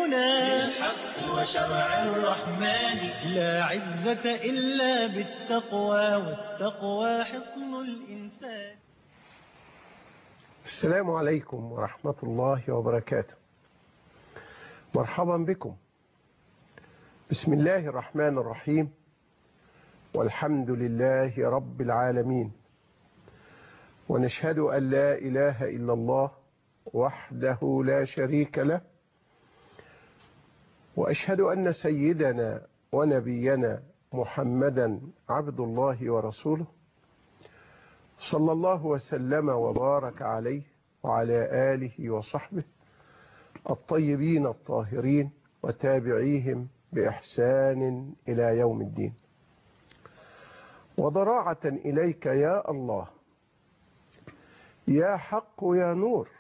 ديننا بالحق وشرع الرحمن لا عزة إلا بالتقوى والتقوى حصن الإنسان السلام عليكم ورحمة الله وبركاته مرحبا بكم بسم الله الرحمن الرحيم والحمد لله رب العالمين ونشهد أن لا إله إلا الله وحده لا شريك له وأشهد أن سيدنا ونبينا محمدا عبد الله ورسوله صلى الله وسلم وبارك عليه وعلى آله وصحبه الطيبين الطاهرين وتابعيهم بإحسان إلى يوم الدين وضراعة إليك يا الله يا حق يا نور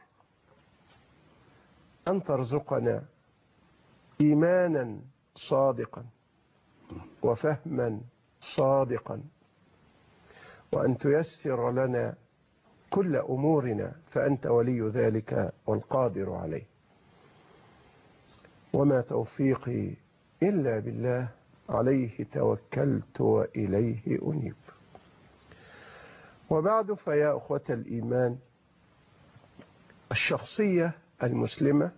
أن ترزقنا إيمانا صادقا وفهما صادقا وأن تيسر لنا كل أمورنا فأنت ولي ذلك والقادر عليه وما توفيقي إلا بالله عليه توكلت وإليه أنيب وبعد فيا أخوة الإيمان الشخصية المسلمة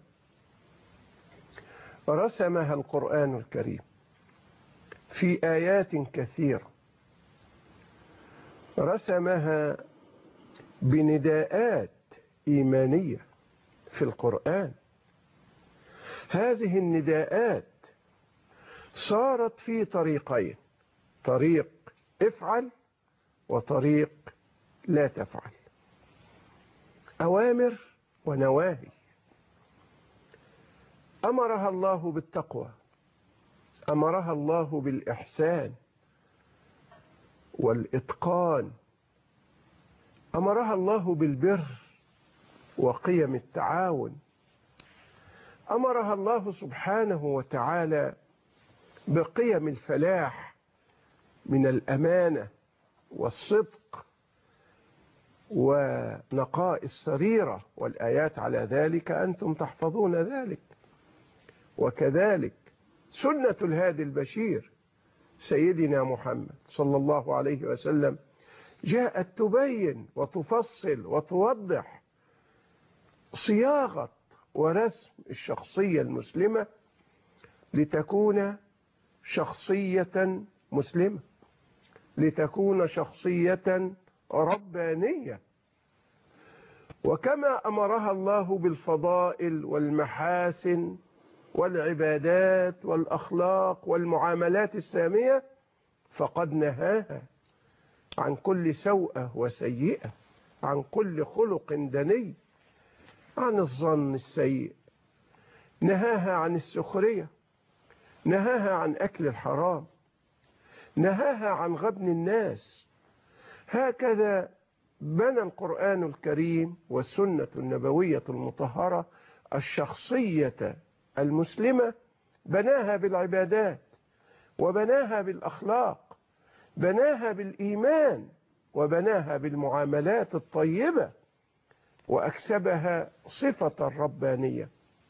رسمها القرآن الكريم في آيات كثيرة رسمها بنداءات إيمانية في القرآن هذه النداءات صارت في طريقين طريق افعل وطريق لا تفعل أوامر ونواهي أمرها الله بالتقوى أمرها الله بالإحسان والإتقان أمرها الله بالبر وقيم التعاون أمرها الله سبحانه وتعالى بقيم الفلاح من الأمانة والصدق ونقاء السريرة والآيات على ذلك أنتم تحفظون ذلك وكذلك سنة الهادي البشير سيدنا محمد صلى الله عليه وسلم جاءت تبين وتفصل وتوضح صياغة ورسم الشخصية المسلمة لتكون شخصية مسلمة لتكون شخصية ربانية وكما أمرها الله بالفضائل والمحاسن والعبادات والأخلاق والمعاملات السامية فقد نهاها عن كل سوءة وسيئة عن كل خلق دني عن الظن السيء نهاها عن السخرية نهاها عن أكل الحرام نهاها عن غبن الناس هكذا بنى القرآن الكريم والسنة النبوية المطهرة الشخصية المسلمة بناها بالعبادات وبناها بالأخلاق بناها بالإيمان وبناها بالمعاملات الطيبة وأكسبها صفة الربانية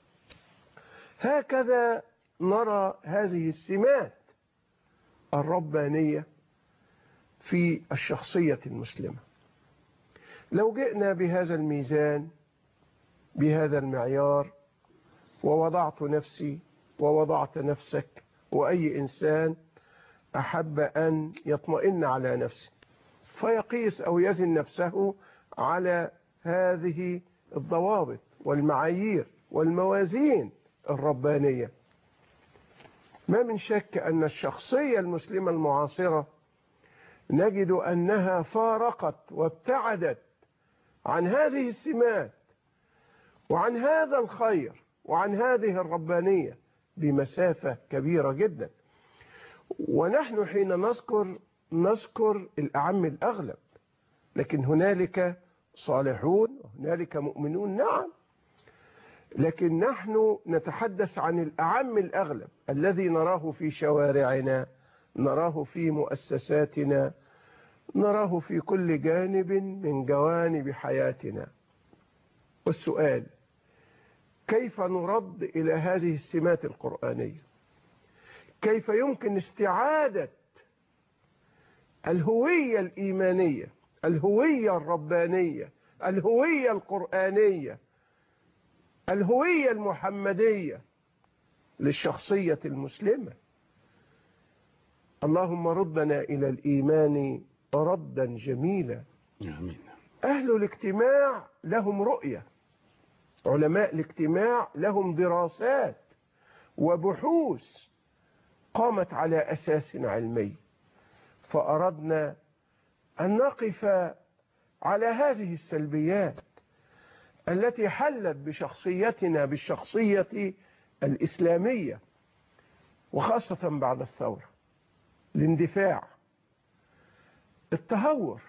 هكذا نرى هذه السمات الربانية في الشخصية المسلمة لو جئنا بهذا الميزان بهذا المعيار ووضعت نفسي ووضعت نفسك وأي إنسان أحب أن يطمئن على نفسه فيقيس أو يزن نفسه على هذه الضوابط والمعايير والموازين الربانية ما من شك أن الشخصية المسلمة المعاصرة نجد أنها فارقت وابتعدت عن هذه السمات وعن هذا الخير وعن هذه الربانية بمسافة كبيرة جدا ونحن حين نذكر نذكر الأعم الأغلب لكن هنالك صالحون وهنالك مؤمنون نعم لكن نحن نتحدث عن الأعم الأغلب الذي نراه في شوارعنا نراه في مؤسساتنا نراه في كل جانب من جوانب حياتنا والسؤال كيف نرد إلى هذه السمات القرآنية كيف يمكن استعادة الهوية الإيمانية الهوية الربانية الهوية القرآنية الهوية المحمدية للشخصية المسلمة اللهم ردنا إلى الإيمان ردا جميلا آمين أهل الاجتماع لهم رؤية علماء الاجتماع لهم دراسات وبحوث قامت على أساس علمي فأردنا أن نقف على هذه السلبيات التي حلت بشخصيتنا بالشخصية الإسلامية وخاصة بعد الثورة الاندفاع التهور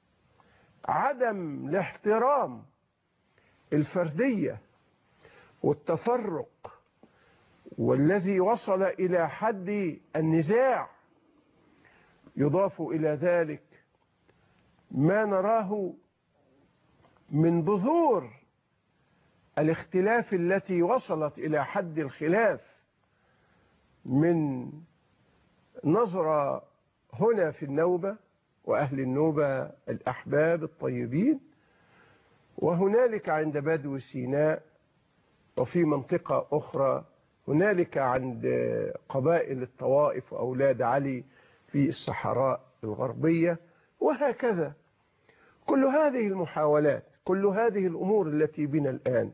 عدم الاحترام الفردية والتفرق والذي وصل إلى حد النزاع يضاف إلى ذلك ما نراه من بذور الاختلاف التي وصلت إلى حد الخلاف من نظرة هنا في النوبة وأهل النوبة الأحباب الطيبين وهنالك عند بدو سيناء وفي منطقة أخرى هنالك عند قبائل الطوائف وأولاد علي في الصحراء الغربية وهكذا كل هذه المحاولات كل هذه الأمور التي بنا الآن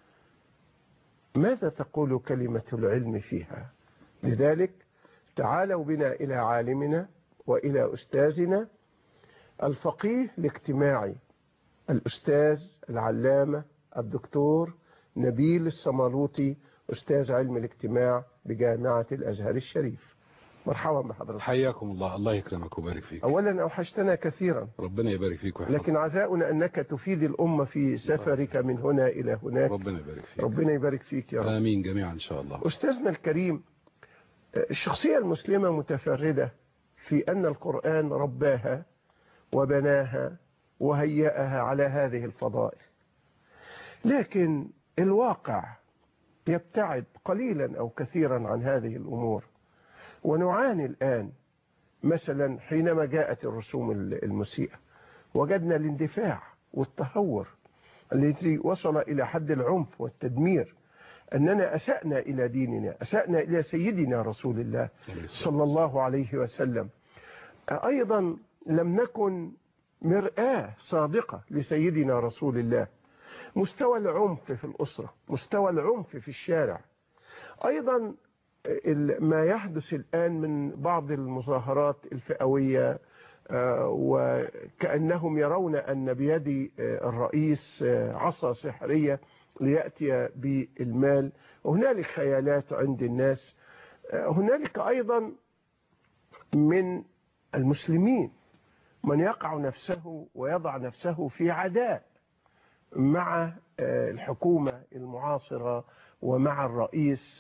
ماذا تقول كلمة العلم فيها لذلك تعالوا بنا إلى عالمنا وإلى أستاذنا الفقيه الاجتماعي الأستاذ العلامة الدكتور نبيل السمالوطي أستاذ علم الاجتماع بجامعة الأزهر الشريف مرحبا بحضرتك حياكم الله الله يكرمك ويبارك فيك أولا أوحشتنا كثيرا ربنا يبارك فيك ويحفظك لكن عزاؤنا أنك تفيد الأمة في سفرك من هنا إلى هناك ربنا يبارك فيك ربنا يبارك فيك يا رب آمين جميعا إن شاء الله أستاذنا الكريم الشخصية المسلمة متفردة في أن القرآن رباها وبناها وهيأها على هذه الفضائل لكن الواقع يبتعد قليلا أو كثيرا عن هذه الأمور ونعاني الآن مثلا حينما جاءت الرسوم المسيئة وجدنا الاندفاع والتهور الذي وصل إلى حد العنف والتدمير أننا أسأنا إلى ديننا أسأنا إلى سيدنا رسول الله صلى الله عليه وسلم أيضا لم نكن مرآة صادقة لسيدنا رسول الله مستوى العنف في الأسرة مستوى العنف في الشارع أيضا ما يحدث الآن من بعض المظاهرات الفئوية وكأنهم يرون أن بيد الرئيس عصا سحرية ليأتي بالمال وهنالك خيالات عند الناس هنالك أيضا من المسلمين من يقع نفسه ويضع نفسه في عداء مع الحكومة المعاصرة ومع الرئيس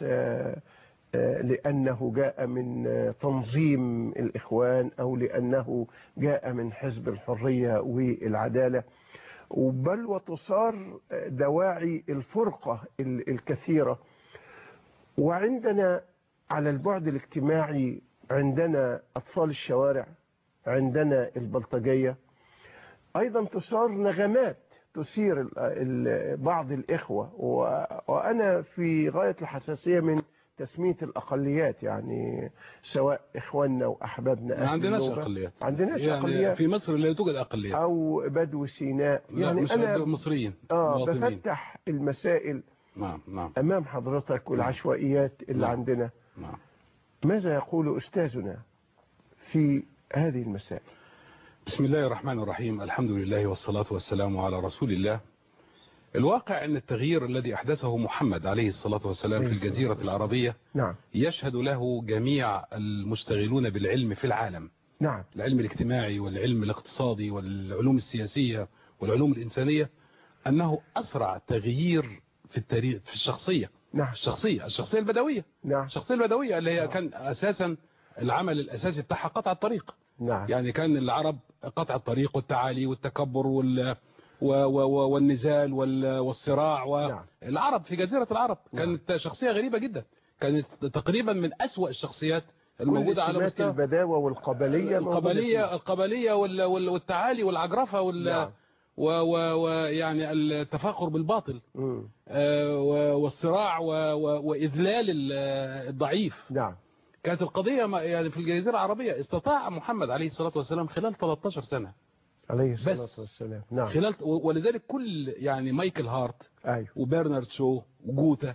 لأنه جاء من تنظيم الإخوان أو لأنه جاء من حزب الحرية والعدالة بل وتصار دواعي الفرقة الكثيرة وعندنا على البعد الاجتماعي عندنا أطفال الشوارع عندنا البلطجية أيضا تصار نغمات تثير بعض الإخوة وأنا في غاية الحساسية من تسمية الأقليات يعني سواء إخواننا وأحبابنا ما عندناش أقليات عندناش يعني أقليات في مصر لا توجد أقليات أو بدو سيناء يعني يعني أنا أنا مصريين آه مواطنين. بفتح المسائل نعم نعم أمام حضرتك والعشوائيات اللي نعم. عندنا نعم ماذا يقول أستاذنا في هذه المسائل بسم الله الرحمن الرحيم الحمد لله والصلاة والسلام على رسول الله الواقع أن التغيير الذي أحدثه محمد عليه الصلاة والسلام في عليه الصلاة الجزيرة والسلام. العربية نعم يشهد له جميع المشتغلون بالعلم في العالم نعم العلم الاجتماعي والعلم الاقتصادي والعلوم السياسية والعلوم الإنسانية أنه أسرع تغيير في التاريخ في الشخصية نعم الشخصية الشخصية البدوية نعم الشخصية البدوية اللي هي كان أساسا العمل الأساسي بتاعها قطع الطريق نعم يعني كان العرب قطع الطريق والتعالي والتكبر وال و و والنزال وال والصراع نعم. والعرب في جزيرة العرب نعم. كانت شخصية غريبة جدا كانت تقريبا من أسوأ الشخصيات كل الموجودة على سمات مستوى البداوة والقبلية موجودة القبلية فيه. القبلية وال- وال- والتعالي والعجرفة وال نعم. و- و- ويعني التفاخر بالباطل مم. آه، و- والصراع و- و- وإذلال ال- الضعيف نعم كانت القضية ما- يعني في الجزيرة العربية استطاع محمد عليه الصلاة والسلام خلال 13 سنة عليه الصلاة بس. والسلام نعم خلال ولذلك كل يعني مايكل هارت أيوه وبرنارد شو وجوتا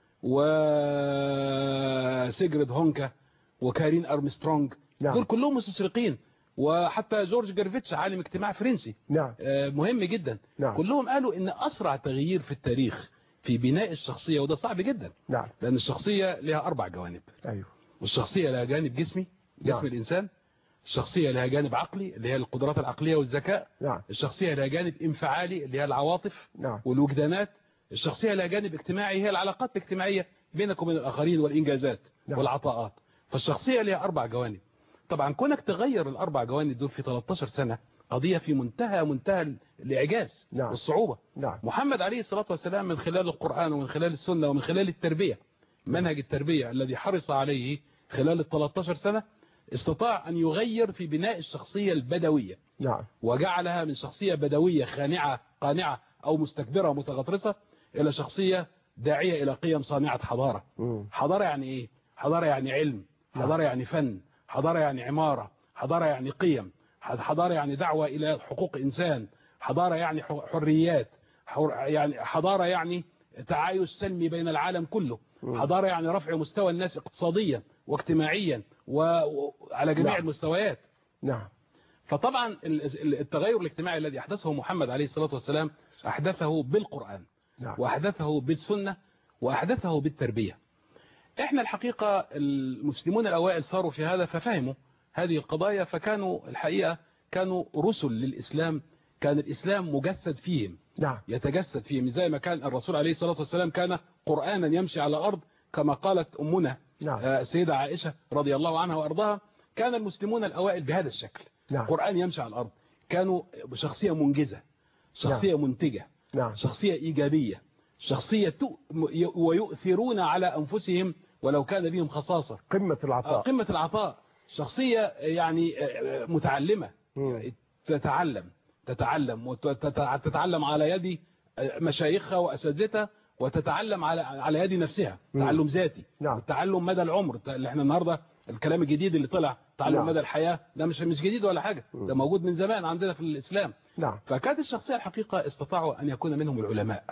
وسيجريد هونكا وكارين أرمسترونج نعم. دول كلهم مستشرقين وحتى جورج جيرفيتش عالم اجتماع فرنسي نعم آه، مهم جدا نعم. كلهم قالوا ان اسرع تغيير في التاريخ في بناء الشخصية وده صعب جدا نعم لان الشخصية لها اربع جوانب أيوه والشخصية لها جانب جسمي جسم نعم. الانسان الشخصية لها جانب عقلي اللي هي القدرات العقلية والذكاء نعم الشخصية لها جانب انفعالي اللي هي العواطف نعم والوجدانات الشخصية لها جانب اجتماعي هي العلاقات الاجتماعية بينك وبين الآخرين والإنجازات نعم. والعطاءات فالشخصية لها أربع جوانب طبعا كونك تغير الأربع جوانب دول في 13 سنة قضية في منتهى منتهى الإعجاز نعم. والصعوبة نعم محمد عليه الصلاة والسلام من خلال القرآن ومن خلال السنة ومن خلال التربية منهج التربية الذي حرص عليه خلال ال 13 سنة استطاع أن يغير في بناء الشخصية البدوية نعم وجعلها من شخصية بدوية خانعة قانعة أو مستكبرة متغطرسة إلى شخصية داعية إلى قيم صانعة حضارة مم. حضارة يعني إيه؟ حضارة يعني علم حضارة يعني فن حضارة يعني عمارة حضارة يعني قيم حضارة يعني دعوة إلى حقوق إنسان حضارة يعني ح- حريات حر- يعني حضارة يعني تعايش سلمي بين العالم كله حضارة يعني رفع مستوى الناس اقتصاديا واجتماعيا و- وعلى جميع نعم. المستويات نعم فطبعا ال- ال- التغير الاجتماعي الذي أحدثه محمد عليه الصلاة والسلام أحدثه بالقرآن نعم وأحدثه بالسنة وأحدثه بالتربية احنا الحقيقة المسلمون الأوائل صاروا في هذا ففهموا هذه القضايا فكانوا الحقيقة كانوا رسل للإسلام كان الإسلام مجسد فيهم نعم يتجسد فيهم زي ما كان الرسول عليه الصلاة والسلام كان قرآنا يمشي على الأرض كما قالت أمنا نعم. آه، السيدة عائشة رضي الله عنها وأرضاها كان المسلمون الأوائل بهذا الشكل نعم. قرآن يمشي على الأرض كانوا شخصية منجزة شخصية منتجة نعم شخصية إيجابية شخصية تؤ- ي- ويؤثرون على أنفسهم ولو كان بهم خصاصة قمة آه، العطاء قمة العطاء شخصية يعني آه، متعلمة مم. تتعلم تتعلم وتتعلم على يد مشايخها وأساتذتها وتتعلم على على يد نفسها مم. تعلم ذاتي نعم. تعلم مدى العمر اللي احنا النهارده الكلام الجديد اللي طلع تعلم نعم. مدى الحياة ده مش مش جديد ولا حاجة ده موجود من زمان عندنا في الإسلام نعم فكانت الشخصية الحقيقة استطاعوا أن يكون منهم العلماء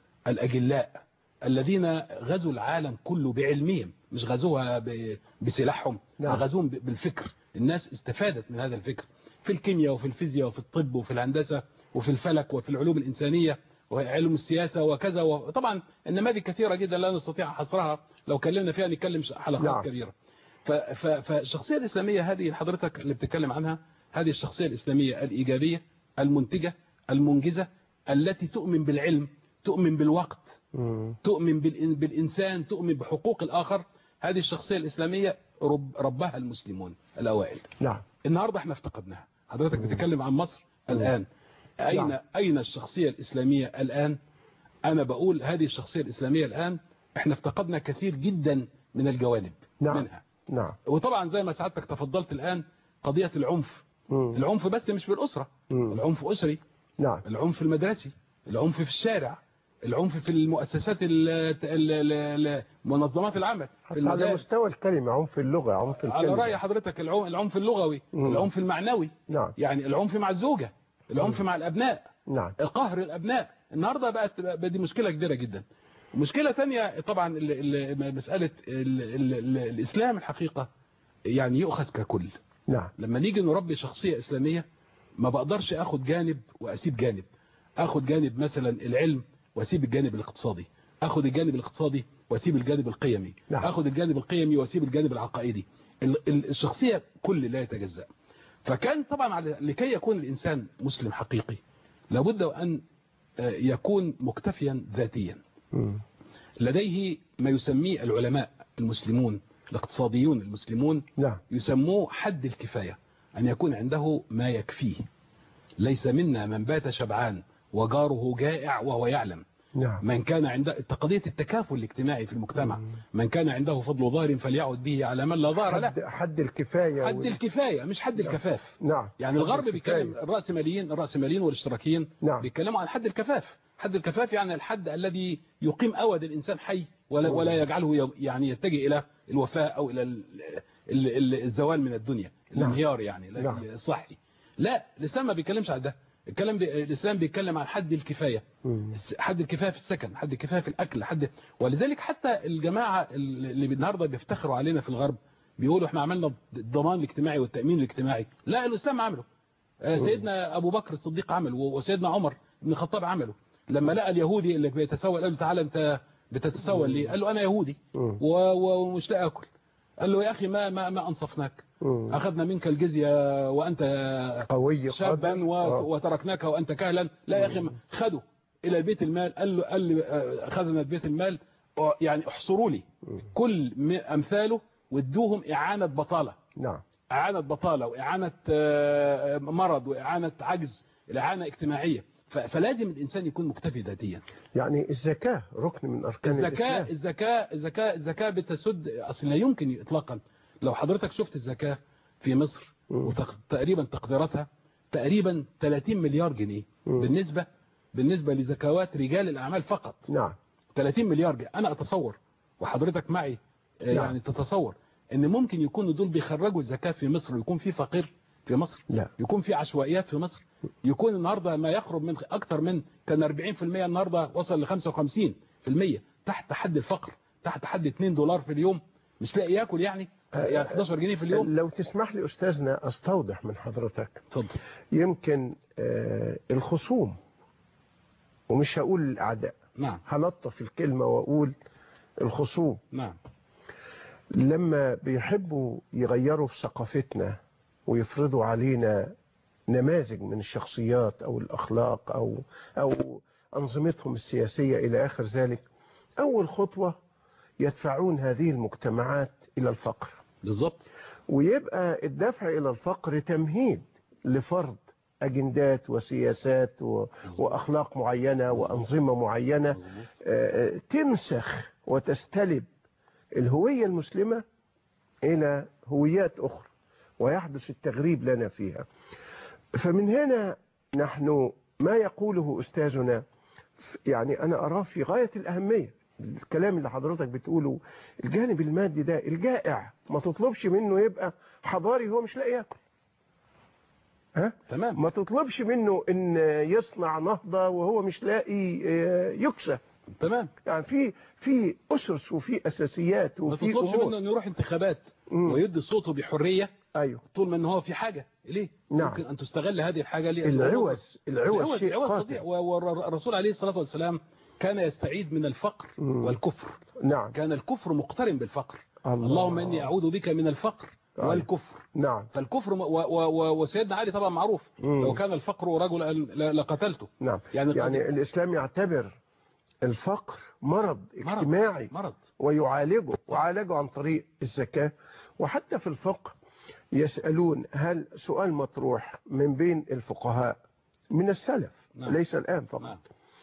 الأجلاء الذين غزوا العالم كله بعلمهم مش غزوها ب- بسلاحهم نعم. غزوهم ب- بالفكر الناس استفادت من هذا الفكر في الكيمياء وفي الفيزياء وفي الطب وفي الهندسة وفي الفلك وفي العلوم الإنسانية وعلم السياسة وكذا وطبعا النماذج كثيرة جدا لا نستطيع حصرها لو كلمنا فيها نتكلم حلقات نعم. كبيرة ف- ف- فالشخصية الإسلامية هذه حضرتك اللي بتتكلم عنها هذه الشخصية الإسلامية الإيجابية المنتجة المنجزة التي تؤمن بالعلم تؤمن بالوقت مم. تؤمن بالإن- بالإنسان تؤمن بحقوق الآخر هذه الشخصية الإسلامية رب ربها المسلمون الأوائل نعم النهاردة احنا افتقدناها حضرتك بتتكلم عن مصر الآن أين نعم. أين الشخصية الإسلامية الآن أنا بقول هذه الشخصية الإسلامية الآن احنا افتقدنا كثير جدا من الجوانب نعم. منها نعم وطبعا زي ما سعادتك تفضلت الآن قضية العنف مم. العنف بس مش بالأسرة مم. العنف أسري نعم العنف المدرسي العنف في الشارع العنف في المؤسسات ال- ال- ال- منظمات العمل في حتى على المدارس مستوى الكلمة عنف اللغة عنف الكلمة على رأي حضرتك العن- العنف اللغوي مم. العنف المعنوي نعم يعني العنف مع الزوجة العنف مع الأبناء نعم قهر الأبناء النهاردة بقت بقى دي مشكلة كبيرة جدا مشكلة تانية طبعا ال- ال- مسألة ال- ال- ال- الإسلام الحقيقة يعني يؤخذ ككل نعم لما نيجي نربي شخصية إسلامية ما بقدرش أخد جانب وأسيب جانب أخد جانب مثلا العلم وأسيب الجانب الاقتصادي أخد الجانب الاقتصادي وأسيب الجانب القيمي نعم. أخد الجانب القيمي وأسيب الجانب العقائدي ال- ال- الشخصية كل لا يتجزأ فكان طبعا على لكي يكون الإنسان مسلم حقيقي لابد أن آه، يكون مكتفيا ذاتيا مم. لديه ما يسميه العلماء المسلمون الاقتصاديون المسلمون نعم يسموه حد الكفاية أن يكون عنده ما يكفيه ليس منا من بات شبعان وجاره جائع وهو يعلم نعم من كان عنده قضية التكافل الاجتماعي في المجتمع من كان عنده فضل ظاهر فليعد به على من لا ظهر له حد, حد الكفاية حد وال- الكفاية مش حد نعم. الكفاف نعم يعني حد الغرب الكفاية. بيتكلم الرأسماليين الرأسماليين والاشتراكيين نعم. بيتكلموا عن حد الكفاف حد الكفاف يعني الحد الذي يقيم أود الإنسان حي ولا, ولا يجعله ي- يعني يتجه إلى الوفاء أو إلى ال- ال- ال- الزوال من الدنيا نعم. الانهيار يعني نعم. الصحي لا الإسلام ما بيتكلمش عن ده الكلام بي... الإسلام بيتكلم عن حد الكفاية مم. حد الكفايه في السكن حد الكفايه في الاكل حد ولذلك حتى الجماعه اللي النهارده بيفتخروا علينا في الغرب بيقولوا احنا عملنا الضمان الاجتماعي والتامين الاجتماعي لا الاسلام عمله آه، سيدنا ابو بكر الصديق عمله وسيدنا عمر بن الخطاب عمله لما لقى اليهودي اللي بيتسول قال له تعالى انت بتتسول ليه قال له انا يهودي مم. و- و- ومش لاقي اكل قال له يا اخي ما ما ما انصفناك مم. اخذنا منك الجزيه وانت قوي شابا قادر. و- آه. وتركناك وانت كهلا لا يا اخي ما- خدوا الى بيت المال قال له قال لي آه، خزنه بيت المال آه، يعني احصروا لي كل م- امثاله وادوهم اعانه بطاله نعم اعانه بطاله واعانه آه، مرض واعانه عجز الاعانه اجتماعيه ف- فلازم الانسان يكون مكتفي ذاتيا يعني الزكاة ركن من أركان الزكاه الإسلام الزكاه الزكاه الزكاه بتسد اصل لا يمكن اطلاقا لو حضرتك شفت الزكاه في مصر مم. وتقريبا تقديراتها تقريبا 30 مليار جنيه مم. بالنسبه بالنسبه لزكوات رجال الاعمال فقط نعم 30 مليار جنيه انا اتصور وحضرتك معي آه، نعم. يعني تتصور ان ممكن يكونوا دول بيخرجوا الزكاه في مصر ويكون في فقير في مصر لا يكون في عشوائيات في مصر يكون النهارده ما يقرب من اكتر من كان 40% النهارده وصل ل 55% تحت حد الفقر تحت حد 2 دولار في اليوم مش لاقي ياكل يعني يعني 11 جنيه في اليوم لو تسمح لي أستاذنا أستوضح من حضرتك اتفضل يمكن آه، الخصوم ومش هقول الأعداء نعم هلطف الكلمة وأقول الخصوم نعم لما بيحبوا يغيروا في ثقافتنا ويفرضوا علينا نماذج من الشخصيات أو الأخلاق أو أو أنظمتهم السياسية إلى آخر ذلك أول خطوة يدفعون هذه المجتمعات إلى الفقر بالظبط ويبقى الدفع إلى الفقر تمهيد لفرض أجندات وسياسات و... وأخلاق معينة وأنظمة معينة مظبوط. آه، آه، تنسخ وتستلب الهوية المسلمة إلى هويات أخرى ويحدث التغريب لنا فيها فمن هنا نحن ما يقوله أستاذنا يعني أنا أراه في غاية الأهمية الكلام اللي حضرتك بتقوله الجانب المادي ده الجائع ما تطلبش منه يبقى حضاري هو مش لاقي ياكل ها تمام ما تطلبش منه ان يصنع نهضة وهو مش لاقي آه، يكسى تمام يعني في في اسس وفي اساسيات ما وفي تطلبش امور منه انه يروح انتخابات مم. ويدي صوته بحريه ايوه طول ما ان هو في حاجه ليه نعم. ممكن ان تستغل هذه الحاجه ليه العوز العوز العوز شيء العوز قاتل فظيع والرسول عليه الصلاه والسلام كان يستعيد من الفقر مم. والكفر نعم كان الكفر مقترن بالفقر الله. اللهم اني اعوذ بك من الفقر أيوة. والكفر نعم فالكفر م- و- و- و- وسيدنا علي طبعا معروف مم. لو كان الفقر رجلا ل- لقتلته نعم يعني يعني, قد- الاسلام يعتبر الفقر مرض مرض. اجتماعي مرض ويعالجه وعالجه عن طريق الزكاة وحتى في الفقه يسألون هل سؤال مطروح من بين الفقهاء من السلف نعم. ليس الآن فقط نعم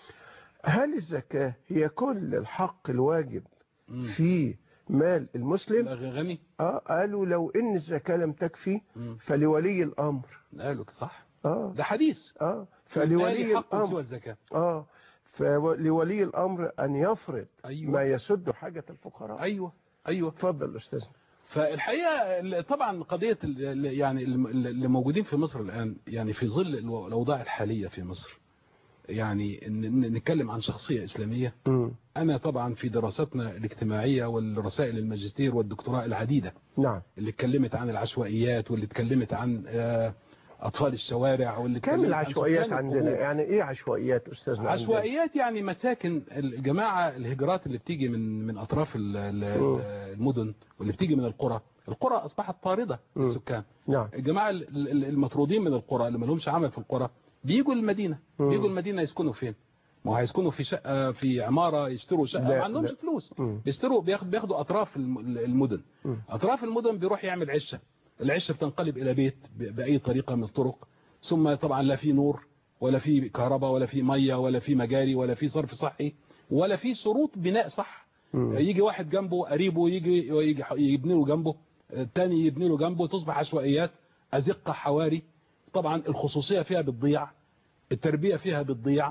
هل الزكاة هي كل الحق الواجب مم. في مال المسلم غني آه قالوا لو إن الزكاة لم تكفي مم. فلولي الأمر قالوا صح آه ده حديث آه فلولي فلولي حق سوى الأمر الزكاه آه فلولي الأمر أن يفرض أيوة. ما يسد حاجة الفقراء ايوه ايوه تفضل أستاذ فالحقيقه ال- طبعا قضيه ال- ال- يعني الم- اللي موجودين في مصر الان يعني في ظل الو- الاوضاع الحاليه في مصر يعني ان إن نتكلم عن شخصيه اسلاميه مم. انا طبعا في دراستنا الاجتماعيه والرسائل الماجستير والدكتوراه العديده نعم اللي اتكلمت عن العشوائيات واللي اتكلمت عن آه، اطفال الشوارع واللي كم اتكلمت عن العشوائيات سكان عندنا القبور. يعني ايه عشوائيات استاذنا عندنا؟ عشوائيات يعني مساكن الجماعة الهجرات اللي بتيجي من من أطراف ال- ال- مم. المدن واللي بتيجي من القرى القرى أصبحت طاردة مم. للسكان نعم الجماعة ال- ال- المطرودين من القرى اللي ما لهمش عمل في القرى بيجوا المدينة مم. بيجوا المدينة يسكنوا فين ما هو هيسكنوا في شقة في عمارة يشتروا شقة لا، ما عندهمش لا. فلوس مم. بيشتروا بياخد بياخدوا أطراف الم- المدن مم. أطراف المدن بيروح يعمل عشة العشة بتنقلب إلى بيت ب- بأي طريقة من الطرق ثم طبعا لا في نور ولا في كهرباء ولا في ميه ولا في مجاري ولا في صرف صحي ولا في شروط بناء صح مم. يجي واحد جنبه قريبه يجي يجي يبني له جنبه الثاني يبني له جنبه تصبح عشوائيات ازقه حواري طبعا الخصوصيه فيها بتضيع التربيه فيها بتضيع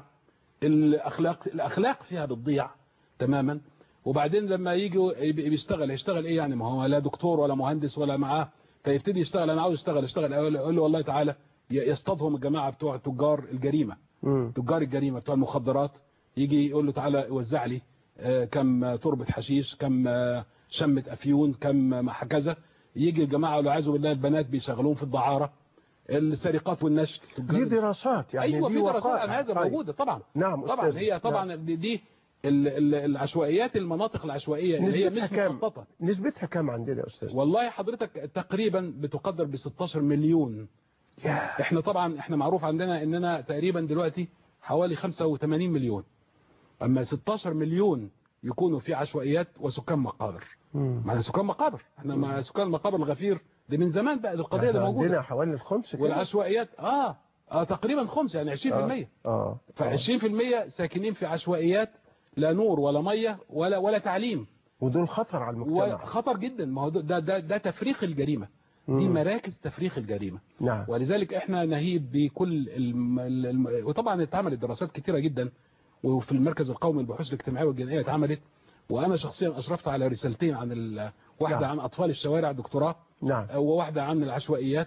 الاخلاق الاخلاق فيها بتضيع تماما وبعدين لما يجي يبقى بيشتغل هيشتغل ايه يعني ما هو لا دكتور ولا مهندس ولا معاه فيبتدي يشتغل انا عاوز اشتغل اشتغل اقول له والله تعالى يصطادهم الجماعه بتوع تجار الجريمه مم. تجار الجريمه بتوع المخدرات يجي يقول له تعالى وزع لي آه، كم تربه حشيش كم آه، شمه افيون كم هكذا يجي الجماعه اللي عايزوا بالله البنات بيشغلوهم في الدعاره السرقات والنشل دي دراسات يعني ايوه دي في دراسات وقائع. عن هذا طيب. موجوده طبعا نعم طبعا أستاذ. هي طبعا دي, دي ال- ال- العشوائيات المناطق العشوائيه اللي هي نسبتها مش كام مخططه نسبتها كام عندنا يا أستاذ والله حضرتك تقريبا بتقدر ب 16 مليون يا. احنا طبعا احنا معروف عندنا اننا تقريبا دلوقتي حوالي 85 مليون اما 16 مليون يكونوا في عشوائيات وسكان مقابر مم. مع سكان مقابر احنا مع سكان المقابر الغفير دي من زمان بقى القضيه دي إحنا موجوده عندنا حوالي الخمس كده. والعشوائيات اه اه تقريبا خمس يعني 20% اه اه ف 20% ساكنين في عشوائيات لا نور ولا ميه ولا ولا تعليم ودول خطر على المجتمع وخطر جدا ما هو ده ده ده تفريخ الجريمه دي مم. مراكز تفريخ الجريمه نعم ولذلك احنا نهيب بكل الم... الم... وطبعا اتعملت دراسات كتيره جدا وفي المركز القومي للبحوث الاجتماعيه والجنائيه اتعملت وانا شخصيا اشرفت على رسالتين عن ال... واحده نعم. عن اطفال الشوارع دكتوراه نعم وواحده عن العشوائيات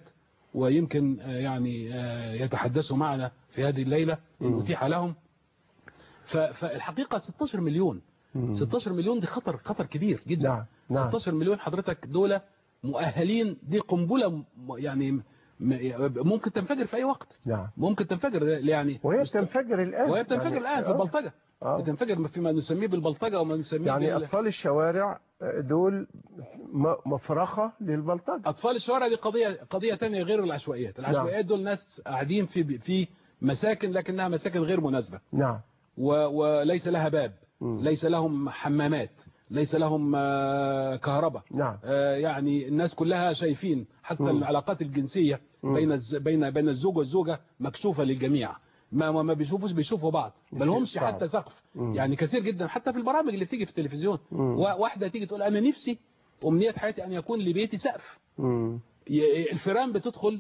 ويمكن آه، يعني آه، يتحدثوا معنا في هذه الليله ان مم. اتيح لهم ف... فالحقيقه 16 مليون مم. 16 مليون دي خطر خطر كبير جدا نعم نعم 16 مليون حضرتك دول مؤهلين دي قنبله م- يعني م- ممكن تنفجر في اي وقت نعم ممكن تنفجر يعني وهي مست- بتنفجر الآن وهي بتنفجر يعني- الان في آه. البلطجه آه. بتنفجر فيما نسميه بالبلطجه وما نسميه يعني بال- أطفال الشوارع آه، دول م- مفرخة للبلطجة اطفال الشوارع دي قضيه قضيه ثانيه غير العشوائيات العشوائيات دول ناس قاعدين في في مساكن لكنها مساكن غير مناسبه نعم و- وليس لها باب مم. ليس لهم حمامات ليس لهم آه، كهرباء نعم آه، يعني الناس كلها شايفين حتى مم. العلاقات الجنسية مم. بين الز... بين بين الزوج والزوجة مكشوفة للجميع ما ما ما بيشوفوش بيشوفوا بعض ما شيء لهمش صعب. حتى سقف مم. يعني كثير جدا حتى في البرامج اللي بتيجي في التلفزيون مم. وا- واحدة تيجي تقول انا نفسي امنية حياتي ان يكون لبيتي سقف مم. ي- الفيران بتدخل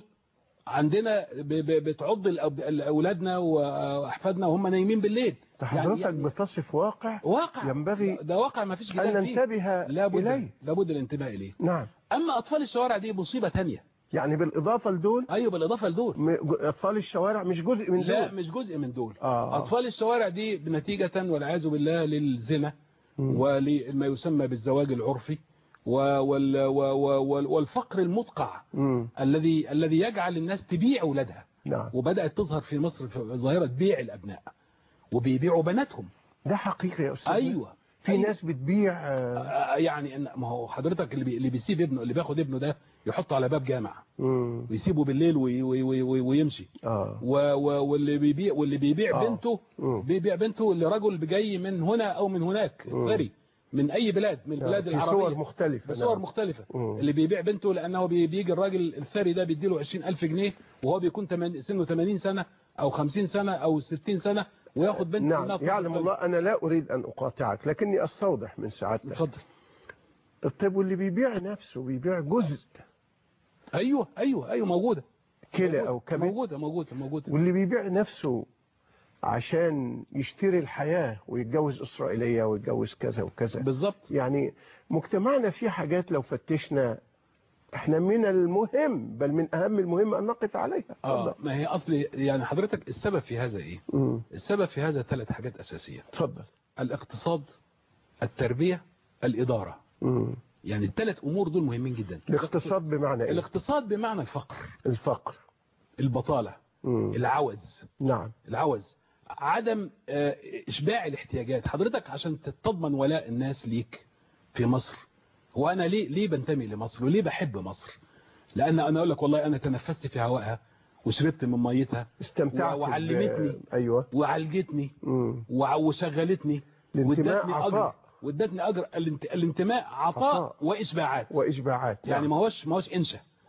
عندنا ب... ب... بتعض الأب- اولادنا واحفادنا وهم نايمين بالليل ده حضرتك يعني بتصف واقع واقع ينبغي ده واقع ما فيش أن جدال فيه ننتبه لابد إليه لابد الانتباه اليه نعم اما اطفال الشوارع دي مصيبة تانية يعني بالإضافة لدول ايوه بالاضافه لدول م- ج- أطفال الشوارع مش جزء من لا دول مش جزء من دول آه. اطفال الشوارع دي نتيجه والعياذ بالله للزنا مم. ولما يسمى بالزواج العرفي و- وال- و- و- وال- والفقر المدقع مم. الذي الذي يجعل الناس تبيع اولادها نعم وبدات تظهر في مصر في ظاهره بيع الابناء وبيبيعوا بناتهم ده حقيقي يا أستاذ ايوه في أيوة. ناس بتبيع آه، آه، يعني إن- ما هو حضرتك اللي بي- اللي بيسيب ابنه اللي بياخد ابنه ده يحطه على باب جامع مم. ويسيبه بالليل وي وي وي وي ويمشي اه و- و- واللي بيبيع واللي بيبيع آه. بنته مم. بيبيع بنته لرجل جاي من هنا او من هناك مم. ثري من اي بلاد من البلاد في العربيه صور مختلفة بصور نعم. مختلفه مم. اللي بيبيع بنته لانه بي- بيجي الراجل الثري ده بيديله 20000 جنيه وهو بيكون تمن- سنه 80 سنه او 50 سنه او 60 سنه وياخد بنت نعم سنها 12 يعلم سنة. الله أنا لا أريد أن أقاطعك لكني أستوضح من سعادتك اتفضل طيب واللي بيبيع نفسه بيبيع جزء ايوه ايوه ايوه موجوده كلى أو كبد موجوده موجوده موجوده واللي بيبيع نفسه عشان يشتري الحياة ويتجوز إسرائيلية ويتجوز كذا وكذا بالظبط يعني مجتمعنا فيه حاجات لو فتشنا احنا من المهم بل من أهم المهم أن نقف عليها اه اتفضل ما هي اصلي يعني حضرتك السبب في هذا ايه مم. السبب في هذا ثلاث حاجات اساسيه اتفضل الاقتصاد التربيه الاداره مم. يعني الثلاث امور دول مهمين جدا الاقتصاد بمعنى ايه الاقتصاد بمعنى الفقر الفقر البطاله مم. العوز نعم العوز عدم آه، اشباع الاحتياجات حضرتك عشان تضمن ولاء الناس ليك في مصر وانا ليه ليه بنتمي لمصر وليه بحب مصر لان انا اقول لك والله انا تنفست في هوائها وشربت من ميتها استمتعت وعلمتني. ب... ايوه وعالجتني مم. وع- وشغلتني الانتماء وادتني اجر عطاء وادتني اجر الانت- الانتماء عطاء عطاء. واشباعات واشباعات يعني نعم. ما هوش ما هوش انشا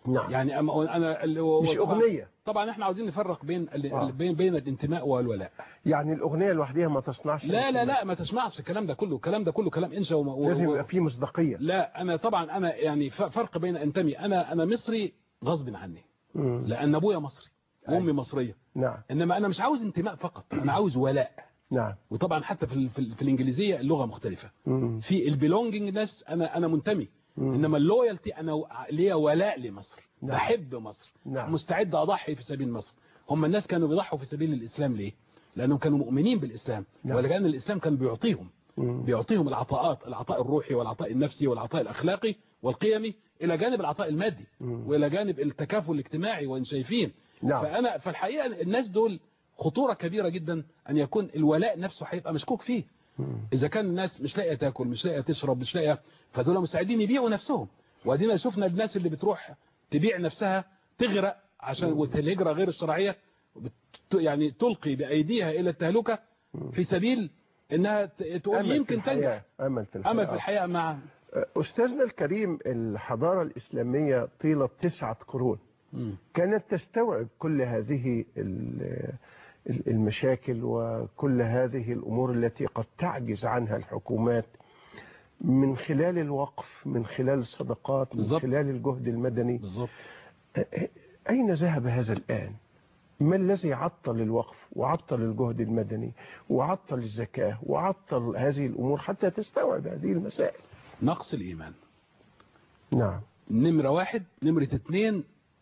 نعم يعني أما انا ال- و- مش طبعاً- أغنية طبعا احنا عاوزين نفرق بين ال- آه. ال- بين بين الانتماء والولاء يعني الأغنية لوحدها ما تصنعش لا لا الانتماء. لا ما تسمعش الكلام ده كله الكلام ده كله كلام انشا وما- و- لازم و- يبقى فيه مصداقية لا انا طبعا انا يعني ف- فرق بين انتمي انا انا مصري غصب عني مم. لان ابويا مصري أيوة. وامي مصريه نعم انما انا مش عاوز انتماء فقط انا عاوز ولاء نعم وطبعا حتى في ال- في, ال- في الانجليزيه اللغه مختلفه مم. في البيلونجنجنس انا انا منتمي مم. انما اللويالتي انا و- ليا ولاء لمصر نعم. بحب مصر نعم. مستعد اضحي في سبيل مصر هم الناس كانوا بيضحوا في سبيل الاسلام ليه لانهم كانوا مؤمنين بالاسلام نعم. ولكن الاسلام كان بيعطيهم مم. بيعطيهم العطاءات العطاء الروحي والعطاء النفسي والعطاء الاخلاقي والقيمي الى جانب العطاء المادي مم. والى جانب التكافل الاجتماعي وان شايفين نعم. فانا فالحقيقه الناس دول خطوره كبيره جدا ان يكون الولاء نفسه هيبقى مشكوك فيه مم. اذا كان الناس مش لاقيه تاكل مش لاقيه تشرب مش لاقيه فدول مستعدين يبيعوا نفسهم وادينا شفنا الناس اللي بتروح تبيع نفسها تغرق عشان والهجره غير الشرعيه بت- يعني تلقي بايديها الى التهلكه في سبيل انها ت- تقول أمل في يمكن الحياة. تنجح أمل في الحياة امل في الحياه مع أستاذنا الكريم الحضارة الإسلامية طيلة تسعة قرون مم. كانت تستوعب كل هذه ال- ال- المشاكل وكل هذه الأمور التي قد تعجز عنها الحكومات من خلال الوقف من خلال الصدقات من بالظبط. خلال الجهد المدني بالظبط أين ذهب هذا الآن ما الذي عطل الوقف وعطل الجهد المدني وعطل الزكاة وعطل هذه الأمور حتى تستوعب هذه المسائل نقص الايمان نعم نمرة واحد نمرة اتنين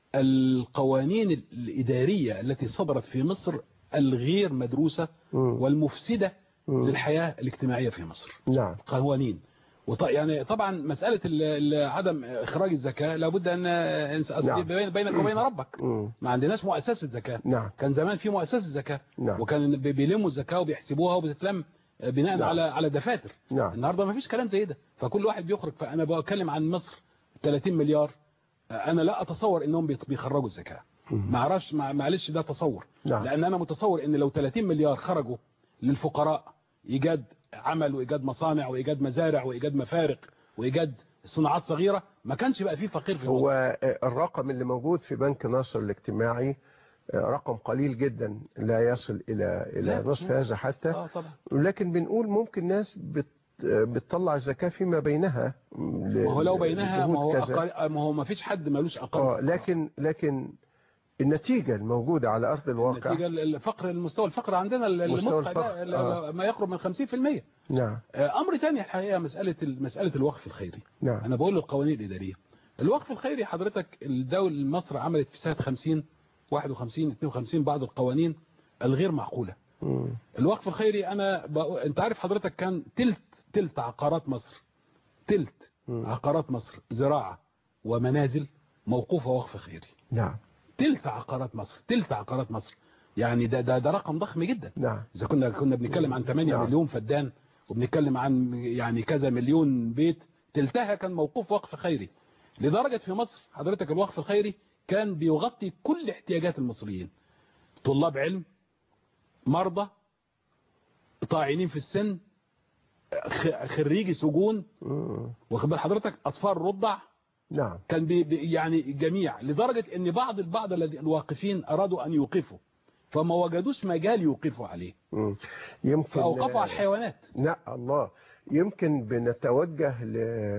القوانين الإدارية التي صدرت في مصر الغير مدروسة مم. والمفسدة مم. للحياة الاجتماعية في مصر نعم قوانين وط... يعني طبعا مسألة ال... ال- عدم إخراج الزكاة لابد أن إنس- أصل نعم. بين- بينك وبين ربك مم. ما عندناش مؤسسة زكاة نعم كان زمان في مؤسسة زكاة نعم. وكان بي- بيلموا الزكاة وبيحسبوها وبتتلم بناء نعم. على على دفاتر نعم النهارده ما فيش كلام زي ده فكل واحد بيخرج فانا بتكلم عن مصر 30 مليار انا لا اتصور انهم بيت- بيخرجوا الزكاه ما اعرفش مع- معلش ده تصور نعم. لان انا متصور ان لو 30 مليار خرجوا للفقراء ايجاد عمل وايجاد مصانع وايجاد مزارع وايجاد مفارق وايجاد صناعات صغيره ما كانش بقى فيه فقير في مصر هو الرقم اللي موجود في بنك ناصر الاجتماعي رقم قليل جدا لا يصل إلى إلى لا. نصف هذا حتى اه طبعا لكن بنقول ممكن ناس بت بتطلع الزكاة فيما بينها ما هو لو بينها ما هو كذا. أقل ما هو ما فيش حد ملوش اقل اه لكن لكن النتيجة الموجودة على أرض الواقع نتيجه الفقر المستوى الفقر عندنا مستوى المدقع ده الفقر، آه. ما يقرب من 50% نعم امر تاني الحقيقه مساله مساله الوقف الخيري نعم انا بقول القوانين الاداريه الوقف الخيري حضرتك الدوله مصر عملت في سنه 50 51 52 بعض القوانين الغير معقوله مم. الوقف الخيري انا بقول انت عارف حضرتك كان تلت تلت عقارات مصر تلت مم. عقارات مصر زراعه ومنازل موقوفه وقف خيري نعم تلت عقارات مصر تلت عقارات مصر يعني ده ده ده رقم ضخم جدا نعم اذا كنا كنا بنتكلم عن 8 نعم. مليون فدان وبنتكلم عن يعني كذا مليون بيت تلتها كان موقوف وقف خيري لدرجة في مصر حضرتك الوقف الخيري كان بيغطي كل احتياجات المصريين طلاب علم مرضى طاعنين في السن خ- خريجي سجون مم. واخد بال حضرتك اطفال رضع نعم كان بي بي- يعني جميع لدرجة ان بعض البعض الذي- الواقفين ارادوا ان يوقفوا فما وجدوش مجال يوقفوا عليه مم. يمكن فاوقفوا على الحيوانات لا الله يمكن بنتوجه ل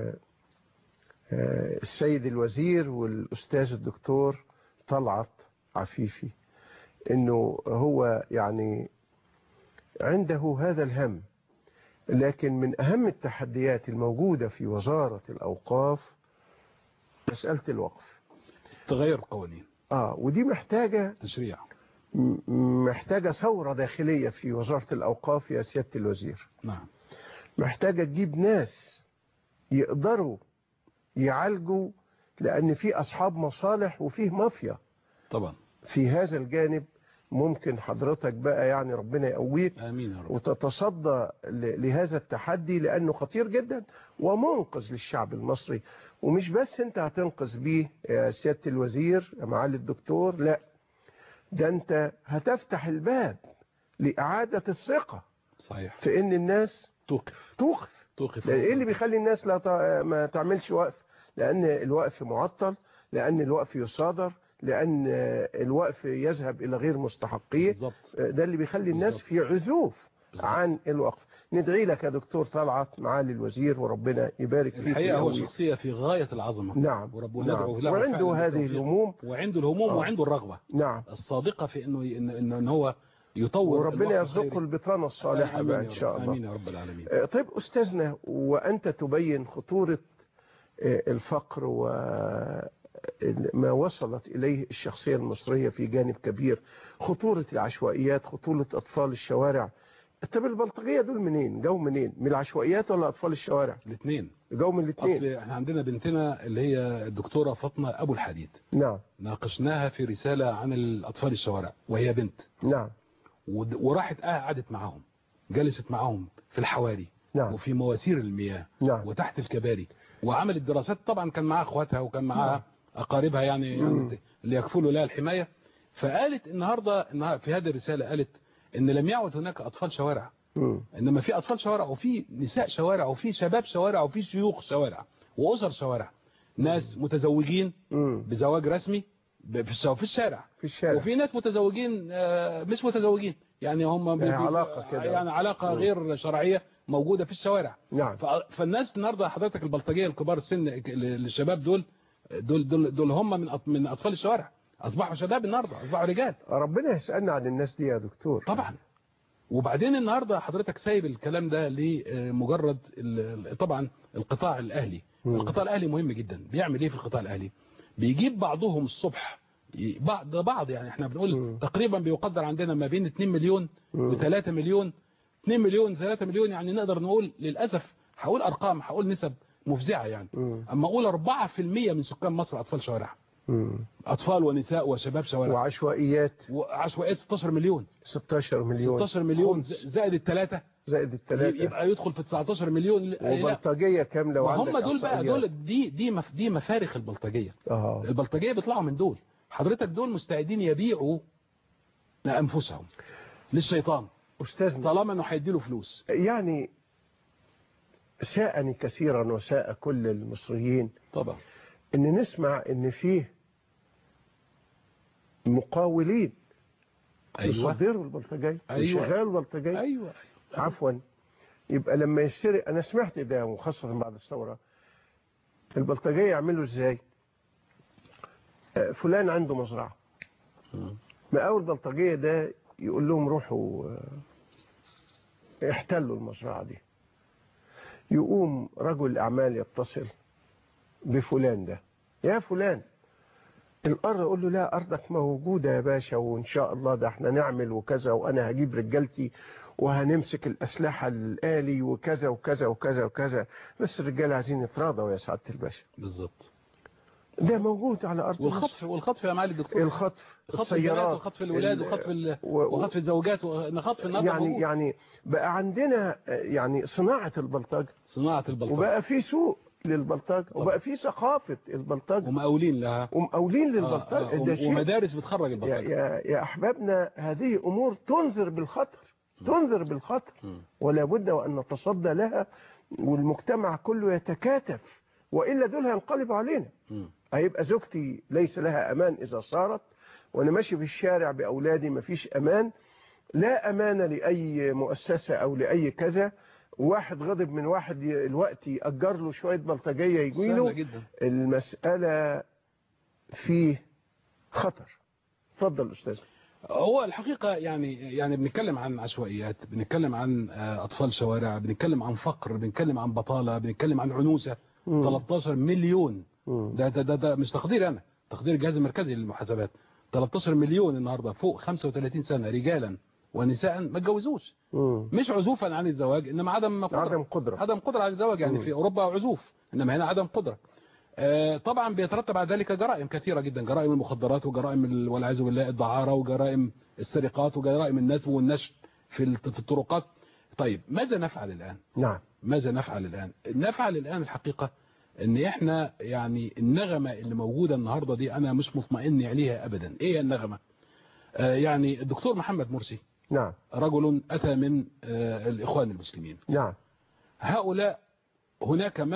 آه، السيد الوزير والأستاذ الدكتور طلعت عفيفي انه هو يعني عنده هذا الهم لكن من أهم التحديات الموجودة في وزارة الأوقاف مسألة الوقف تغير القوانين آه ودي محتاجة تشريع م- محتاجة ثورة داخلية في وزارة الأوقاف يا سيادة الوزير نعم محتاجة تجيب ناس يقدروا يعالجوا لأن في أصحاب مصالح وفيه مافيا طبعا في هذا الجانب ممكن حضرتك بقى يعني ربنا يقويك امين يا رب وتتصدى ل- لهذا التحدي لأنه خطير جدا ومنقذ للشعب المصري ومش بس انت هتنقذ بيه يا سيادة الوزير يا معالي الدكتور لا ده انت هتفتح الباب لإعادة الثقة صحيح في ان الناس توقف توقف توقف لأن ايه اللي بيخلي الناس لا ت- ما تعملش وقف لان الوقف معطل لأن الوقف يصادر لأن آه، الوقف يذهب إلى غير مستحقيه بالظبط آه، ده اللي بيخلي الناس بالظبط. في عزوف بالظبط. عن الوقف ندعي لك يا دكتور طلعت معالي الوزير وربنا يبارك فيك الحقيقة هو ويقويك. شخصية في غاية العظمة نعم وربنا نعم. يدعو له وعنده فعلاً هذه بالتوفيق. الهموم وعنده الهموم آه. وعنده الرغبة نعم الصادقة في انه ي- إن, إن, إن هو يطور وربنا الوقت يرزقه الخيري. البطانة الصالحة آمين بقى يا إن رب. شاء الله امين يا رب العالمين آه، طيب أستاذنا وأنت تبين خطورة آه، الفقر وما وصلت إليه الشخصية المصرية في جانب كبير خطورة العشوائيات خطورة أطفال الشوارع طب البلطجية دول منين جو منين من العشوائيات ولا أطفال الشوارع الاثنين جو من الاثنين اصل احنا عندنا بنتنا اللي هي الدكتورة فاطمة ابو الحديد نعم ناقشناها في رسالة عن الاطفال الشوارع وهي بنت نعم ود- وراحت قعدت معاهم جلست معاهم في الحواري نعم وفي مواسير المياه نعم وتحت الكباري وعملت دراسات طبعا كان معاها اخواتها وكان معاها نعم. اقاربها يعني, مم. يعني اللي يكفلوا لها الحمايه فقالت النهارده إنها في هذه الرساله قالت ان لم يعد هناك اطفال شوارع مم. انما في اطفال شوارع وفي نساء شوارع وفي شباب شوارع وفي شيوخ شوارع واسر شوارع ناس متزوجين مم. بزواج رسمي ب- في الشو- في الشارع في الشارع وفي ناس متزوجين آه، مش متزوجين يعني هم بي- يعني علاقة كده. يعني علاقه مم. غير شرعيه موجوده في الشوارع نعم ف- فالناس النهارده حضرتك البلطجيه الكبار السن الشباب دول دول دول, دول هم من أط- من اطفال الشوارع اصبحوا شباب النهارده اصبحوا رجال ربنا يسألنا عن الناس دي يا دكتور طبعا وبعدين النهارده حضرتك سايب الكلام ده لمجرد ال- طبعا القطاع الاهلي مم. القطاع الاهلي مهم جدا بيعمل ايه في القطاع الاهلي بيجيب بعضهم الصبح ي- بعض بعض يعني احنا بنقول مم. تقريبا بيقدر عندنا ما بين 2 مليون مم. و3 مليون 2 مليون 3 مليون يعني نقدر نقول للاسف هقول ارقام هقول نسب مفزعه يعني مم. اما اقول 4% من سكان مصر اطفال شوارع مم. اطفال ونساء وشباب شوارع وعشوائيات وعشوائيات 16 مليون 16 مليون 16 مليون خمس ز- زائد الثلاثه زائد الثلاثة يبقى يدخل في 19 مليون لا وبلطجية كاملة وعندك وهم دول بقى إحصائيات. دول دي دي مف دي مفارق البلطجيه اه البلطجيه بيطلعوا من دول حضرتك دول مستعدين يبيعوا انفسهم للشيطان أستاذنا طالما انه هيدي له فلوس يعني ساءني كثيرا وساء كل المصريين طبعا ان نسمع ان فيه مقاولين ايوه يصدروا البلطجية أيوة. ويشغلوا البلطجية ايوه عفوا يبقى لما يسرق انا سمعت ده وخاصة بعد الثورة البلطجية يعملوا ازاي آه، فلان عنده مزرعة مم. مقاول البلطجية ده يقول لهم روحوا آه، احتلوا المزرعة دي يقوم رجل أعمال يتصل بفلان ده يا فلان الأرض يقول له لا أرضك موجودة يا باشا وإن شاء الله ده احنا نعمل وكذا وأنا هجيب رجالتي وهنمسك الأسلحة الآلي وكذا وكذا وكذا وكذا بس الرجال عايزين يتراضوا يا سعادة الباشا بالظبط ده موجود على أرض والخطف مصر. والخطف يا معالي الدكتور الخطف خطف البنات السيارات وخطف الولاد ال- وخطف ال... و- و- وخطف الزوجات وخطف النهارده يعني موجود. يعني بقى عندنا آه، يعني صناعة البلطجة صناعه البلطجه وبقى في سوق للبلطجة وبقى في ثقافة البلطجة ومقاولين لها ومقاولين آه، للبلطجة آه، ده شيء ومدارس بتخرج يا, البلطجه يا, يا أحبابنا هذه أمور تنذر بالخطر تنذر بالخطر مم. ولا بد وأن نتصدى لها والمجتمع كله يتكاتف وإلا دول هينقلبوا علينا مم. هيبقى زوجتي ليس لها أمان إذا صارت وأنا ماشي في الشارع بأولادي مفيش أمان لا أمان لأي مؤسسة أو لأي كذا واحد غضب من واحد ي- الوقت يأجر له شوية بلطجية يجي سهله له جدا المسألة فيه خطر اتفضل أستاذ هو الحقيقة يعني يعني بنتكلم عن عشوائيات بنتكلم عن آه، أطفال شوارع بنتكلم عن فقر بنتكلم عن بطالة بنتكلم عن عنوسة مم. 13 مليون مم. ده ده ده, ده مش تقدير أنا تقدير الجهاز المركزي للمحاسبات 13 مليون النهاردة فوق 35 سنة رجالا ونساء ما اتجوزوش مم. مش عزوفا عن الزواج إنما عدم قدرة عدم قدرة عدم قدرة على الزواج يعني مم. في أوروبا عزوف إنما هنا عدم قدرة آه، طبعا بيترتب على ذلك جرائم كثيرة جدا جرائم المخدرات وجرائم ال- والعياذ بالله الدعارة وجرائم السرقات وجرائم النسب والنشب في الت- في الطرقات طيب ماذا نفعل الآن نعم ماذا نفعل الآن نفعل الآن الحقيقة ان احنا يعني النغمة اللي موجودة النهاردة دي انا مش مطمئن عليها ابدا ايه النغمة آه، يعني الدكتور محمد مرسي نعم رجل اتى من آه، الاخوان المسلمين نعم هؤلاء هناك من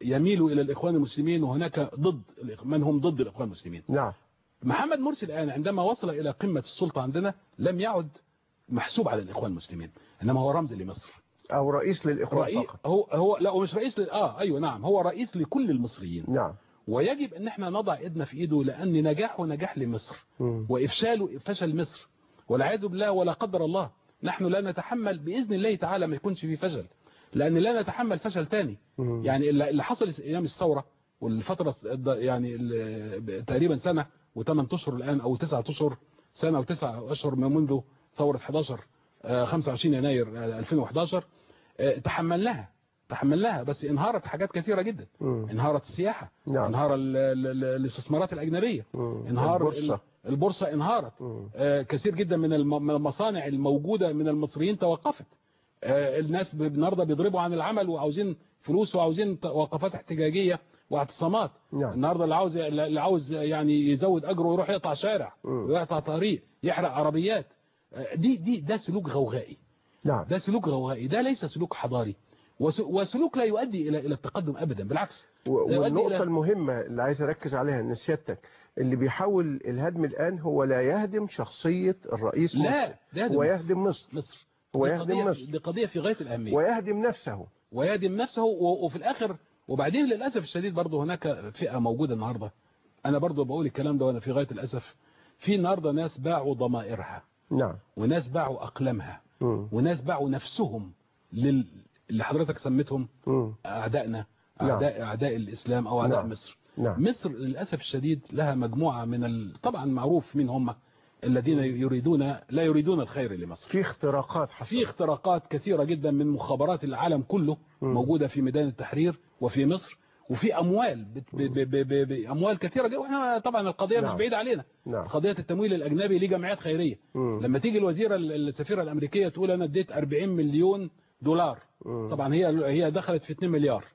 يميل الى الاخوان المسلمين وهناك ضد الإخ- من هم ضد الاخوان المسلمين نعم محمد مرسي الآن عندما وصل إلى قمة السلطة عندنا لم يعد محسوب على الإخوان المسلمين إنما هو رمز لمصر أو رئيس للإخوان رئيس فقط هو هو لا هو مش رئيس ل... اه ايوه نعم هو رئيس لكل المصريين نعم ويجب ان احنا نضع ايدنا في ايده لان نجاحه نجاح لمصر مم. وافشاله فشل مصر والعياذ بالله ولا قدر الله نحن لا نتحمل باذن الله تعالى ما يكونش في فشل لان لا نتحمل فشل تاني مم. يعني اللي اللي حصل ايام الثوره والفتره الد- يعني ال- تقريبا سنه وثمان اشهر الان او تسعة اشهر سنه وتسعة اشهر من منذ ثوره 11 آه، 25 يناير آه، 2011 آه، تحملناها تحملناها بس انهارت حاجات كثيره جدا مم. انهارت السياحه نعم. انهار ال- ال- ال- الاستثمارات الاجنبيه مم. انهار البورصة. ال- البورصه انهارت مم. آه، كثير جدا من الم- من المصانع الموجوده من المصريين توقفت آه، الناس ب- النهارده بيضربوا عن العمل وعاوزين فلوس وعاوزين ت- وقفات احتجاجيه واعتصامات نعم. النهارده اللي عاوز اللي عاوز يعني يزود اجره ويروح يقطع شارع مم. ويقطع طريق يحرق عربيات آه، دي دي ده سلوك غوغائي نعم ده سلوك غوغائي ده ليس سلوك حضاري وس- وسلوك لا يؤدي الى الى التقدم ابدا بالعكس و- لا يؤدي والنقطة إلى- المهمة اللي عايز أركز عليها إن سيادتك اللي بيحاول الهدم الآن هو لا يهدم شخصية الرئيس لا مرسي. ده يهدم هو مصر. يهدم مصر مصر هو دي يهدم قضية- مصر. دي قضيه في غايه الاهميه ويهدم نفسه ويهدم نفسه و- وفي الاخر وبعدين للاسف الشديد برضه هناك فئه موجوده النهارده انا برضه بقول الكلام ده وانا في غايه الاسف في النهارده ناس باعوا ضمائرها نعم وناس باعوا اقلامها مم. وناس باعوا نفسهم لل... اللي حضرتك سميتهم مم. اعدائنا نعم. اعداء اعداء الاسلام او اعداء نعم. مصر نعم مصر للاسف الشديد لها مجموعه من ال... طبعا معروف مين هم الذين يريدون لا يريدون الخير لمصر في اختراقات حصلت في اختراقات كثيرة جدا من مخابرات العالم كله مم. موجودة في ميدان التحرير وفي مصر وفي أموال بت- ب- ب- ب- ب- ب- أموال كثيرة جدا واحنا طبعا القضية مش نعم. بعيدة علينا نعم قضية التمويل الأجنبي لجمعيات خيرية مم. لما تيجي الوزيرة ال- السفيرة الأمريكية تقول أنا اديت 40 مليون دولار مم. طبعا هي هي دخلت في 2 مليار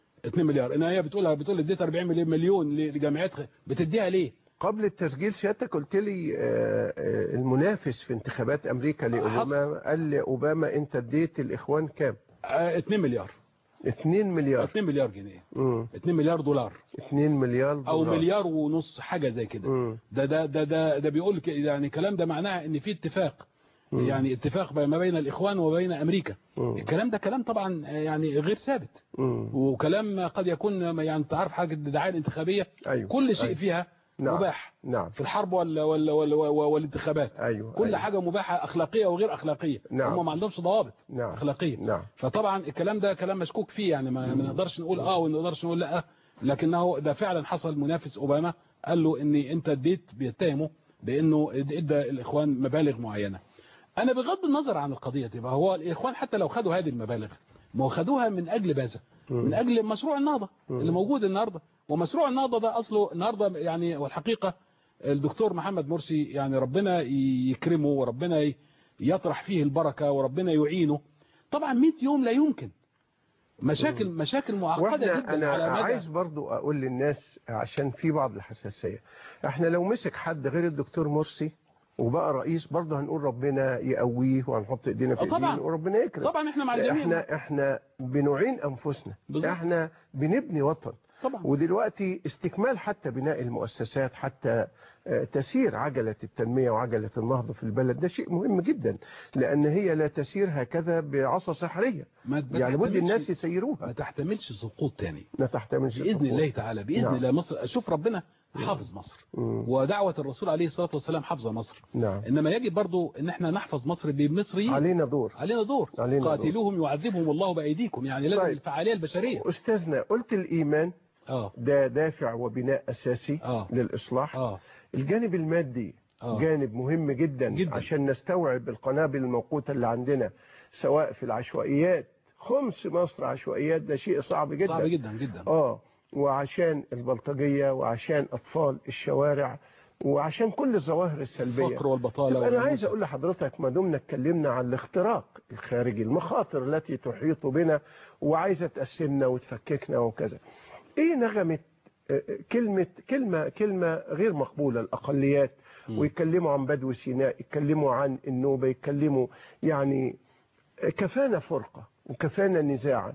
2 مليار ان هي بتقول بتقول اديت 40 مليون مليون لجمعيات خ- بتديها ليه قبل التسجيل سيادتك قلت لي آه، آه، المنافس في انتخابات أمريكا لأوباما قال لأوباما أنت اديت الإخوان كام آه، 2 مليار 2 مليار 2 مليار جنيه مم. 2 مليار دولار 2 مليار دولار او مليار ونص حاجه زي كده مم. ده ده ده ده, ده بيقول ك- يعني الكلام ده معناه ان في اتفاق مم. يعني اتفاق ما بين الاخوان وبين امريكا مم. الكلام ده كلام طبعا يعني غير ثابت مم. وكلام قد يكون يعني انت عارف حاجه الدعايه الانتخابيه أيوه كل شيء أيوه. فيها نعم. مباح نعم في الحرب ولا ولا ولا ولا- والانتخابات أيوه كل أيوه. حاجه مباحه اخلاقيه وغير اخلاقيه نعم. هم ما عندهمش ضوابط نعم اخلاقيه نعم فطبعا الكلام ده كلام مشكوك فيه يعني ما ما نقدرش نقول اه وما نقدرش نقول لا لكنه ده فعلا حصل منافس اوباما قال له ان انت اديت بيتهمه بانه ادى الاخوان مبالغ معينه انا بغض النظر عن القضيه دي بقى هو الاخوان حتى لو خدوا هذه المبالغ ما هو خدوها من اجل ماذا من اجل مشروع النهضه اللي موجود النهارده ومشروع النهضه ده اصله النهارده يعني والحقيقه الدكتور محمد مرسي يعني ربنا يكرمه وربنا ي- يطرح فيه البركه وربنا يعينه طبعا 100 يوم لا يمكن مشاكل مشاكل معقده واحنا جدا انا على مدى عايز برضو اقول للناس عشان في بعض الحساسيه احنا لو مسك حد غير الدكتور مرسي وبقى رئيس برضه هنقول ربنا يقويه وهنحط ايدينا في آه طبعاً. ايديه وربنا يكرم طبعا احنا مع الجميع احنا احنا بنعين انفسنا بالظبط. احنا بنبني وطن طبعا ودلوقتي استكمال حتى بناء المؤسسات حتى آه، تسير عجلة التنمية وعجلة النهضة في البلد ده شيء مهم جدا لأن هي لا تسير هكذا بعصا سحرية ما ما يعني بد تحتملش- الناس ما يسيروها تحتملش سقوط تاني لا تحتمل باذن الله تعالى باذن نعم. الله مصر شوف ربنا حافظ مصر مم. ودعوه الرسول عليه الصلاه والسلام حافظه مصر نعم انما يجب برضو ان احنا نحفظ مصر بمصريين علينا دور علينا دور علينا دور. قاتلوهم يعذبهم الله بايديكم يعني لازم طيب. الفعاليه البشريه أستاذنا قلت الإيمان اه ده دافع وبناء أساسي اه للإصلاح اه الجانب المادي آه. جانب مهم جدا, جداً. عشان نستوعب القنابل الموقوتة اللي عندنا سواء في العشوائيات خمس مصر عشوائيات ده شيء صعب جدا صعب جدا جدا اه وعشان البلطجية وعشان أطفال الشوارع وعشان كل الظواهر السلبية الفقر والبطاله طب أنا عايز والعنف. أقول لحضرتك ما دمنا اتكلمنا عن الاختراق الخارجي المخاطر التي تحيط بنا وعايزة تقسمنا وتفككنا وكذا إيه نغمة آه، آه، كلمة كلمة كلمة غير مقبولة الأقليات مم. ويتكلموا عن بدو سيناء يتكلموا عن النوبة يتكلموا يعني كفانا فرقة وكفانا نزاعا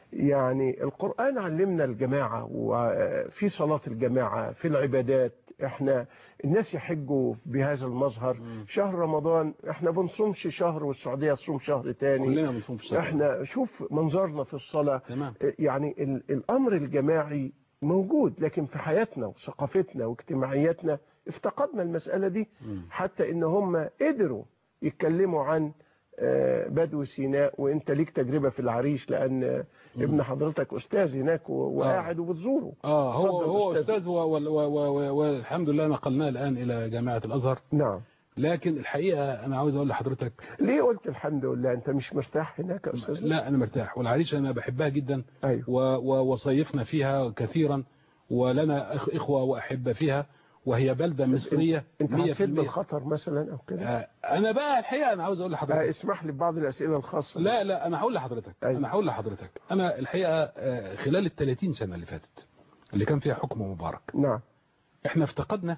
يعني القرآن علمنا الجماعة وفي صلاة الجماعة في العبادات احنا الناس يحجوا بهذا المظهر شهر رمضان احنا بنصومش شهر والسعودية تصوم شهر تاني كلنا بنصوم في الشهر احنا شوف منظرنا في الصلاة تمام يعني ال- الامر الجماعي موجود لكن في حياتنا وثقافتنا واجتماعياتنا افتقدنا المسألة دي مم. حتى ان هم قدروا يتكلموا عن آه، بدو سيناء وانت ليك تجربة في العريش لان آه، ابن حضرتك استاذ هناك و- وقاعد وبتزوره اه هو اتفضل هو أستاذ. استاذ و- و- و- و- والحمد لله نقلناه الان الى جامعه الازهر نعم لكن الحقيقه انا عاوز اقول لحضرتك ليه قلت الحمد لله انت مش مرتاح هناك يا استاذ لا انا مرتاح والعريش انا بحبها جدا ايوه و- و- وصيفنا فيها كثيرا ولنا أخ- اخوه واحبه فيها وهي بلده مصريه انت 100% حسيت بالخطر مثلا او كده آه، انا بقى الحقيقه انا عاوز اقول آه، لحضرتك اسمح لي ببعض الاسئله الخاصه لا لا انا هقول لحضرتك أيوة. انا هقول لحضرتك انا الحقيقه آه، خلال ال 30 سنه اللي فاتت اللي كان فيها حكم مبارك نعم احنا افتقدنا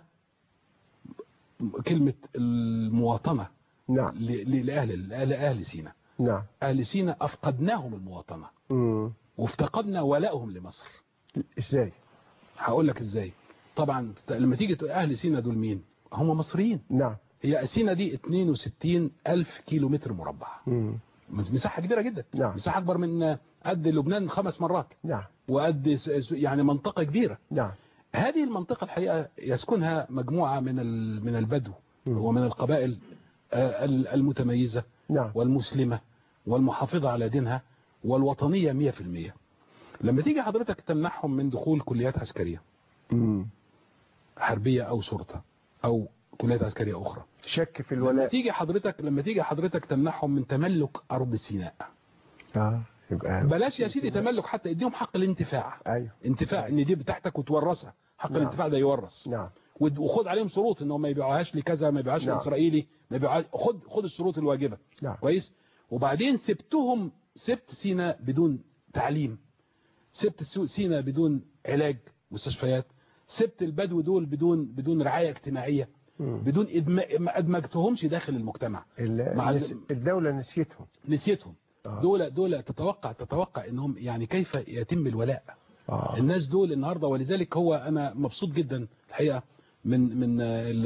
كلمه المواطنه نعم ل- ل- لاهل لاهل اهل سينا نعم اهل سينا افقدناهم المواطنه مم. وافتقدنا ولائهم لمصر ازاي هقول لك ازاي طبعا لما تيجي تقول اهل سينا دول مين هم مصريين نعم هي سينا دي 62 الف كيلو متر مربع مم. مساحه كبيره جدا نعم. مساحه اكبر من قد لبنان خمس مرات نعم وقد س- س- يعني منطقه كبيره نعم هذه المنطقه الحقيقه يسكنها مجموعه من ال- من البدو مم. ومن القبائل آه، ال- المتميزه نعم والمسلمه والمحافظه على دينها والوطنيه 100% لما تيجي حضرتك تمنحهم من دخول كليات عسكريه مم. حربيه او شرطه او كليات عسكريه اخرى شك في لما الولاء تيجي حضرتك لما تيجي حضرتك تمنحهم من تملك ارض سيناء اه يبقى بلاش يا سيدي تملك حتى اديهم حق الانتفاع ايوه انتفاع ان دي بتاعتك وتورثها حق نعم. الانتفاع ده يورث نعم ود- وخد عليهم شروط انهم ما يبيعوهاش لكذا ما يبيعوهاش نعم. لاسرائيلي ما يبيعوهاش خد خد الشروط الواجبه نعم كويس وبعدين سبتهم سبت سينا بدون تعليم سبت سو- سينا بدون علاج مستشفيات سبت البدو دول بدون بدون رعايه اجتماعيه مم. بدون إدما- ما ادمجتهمش داخل المجتمع ال- مع النس- ال- الدولة نسيتهم نسيتهم آه. دول دول تتوقع تتوقع انهم يعني كيف يتم الولاء آه. الناس دول النهارده ولذلك هو انا مبسوط جدا الحقيقه من من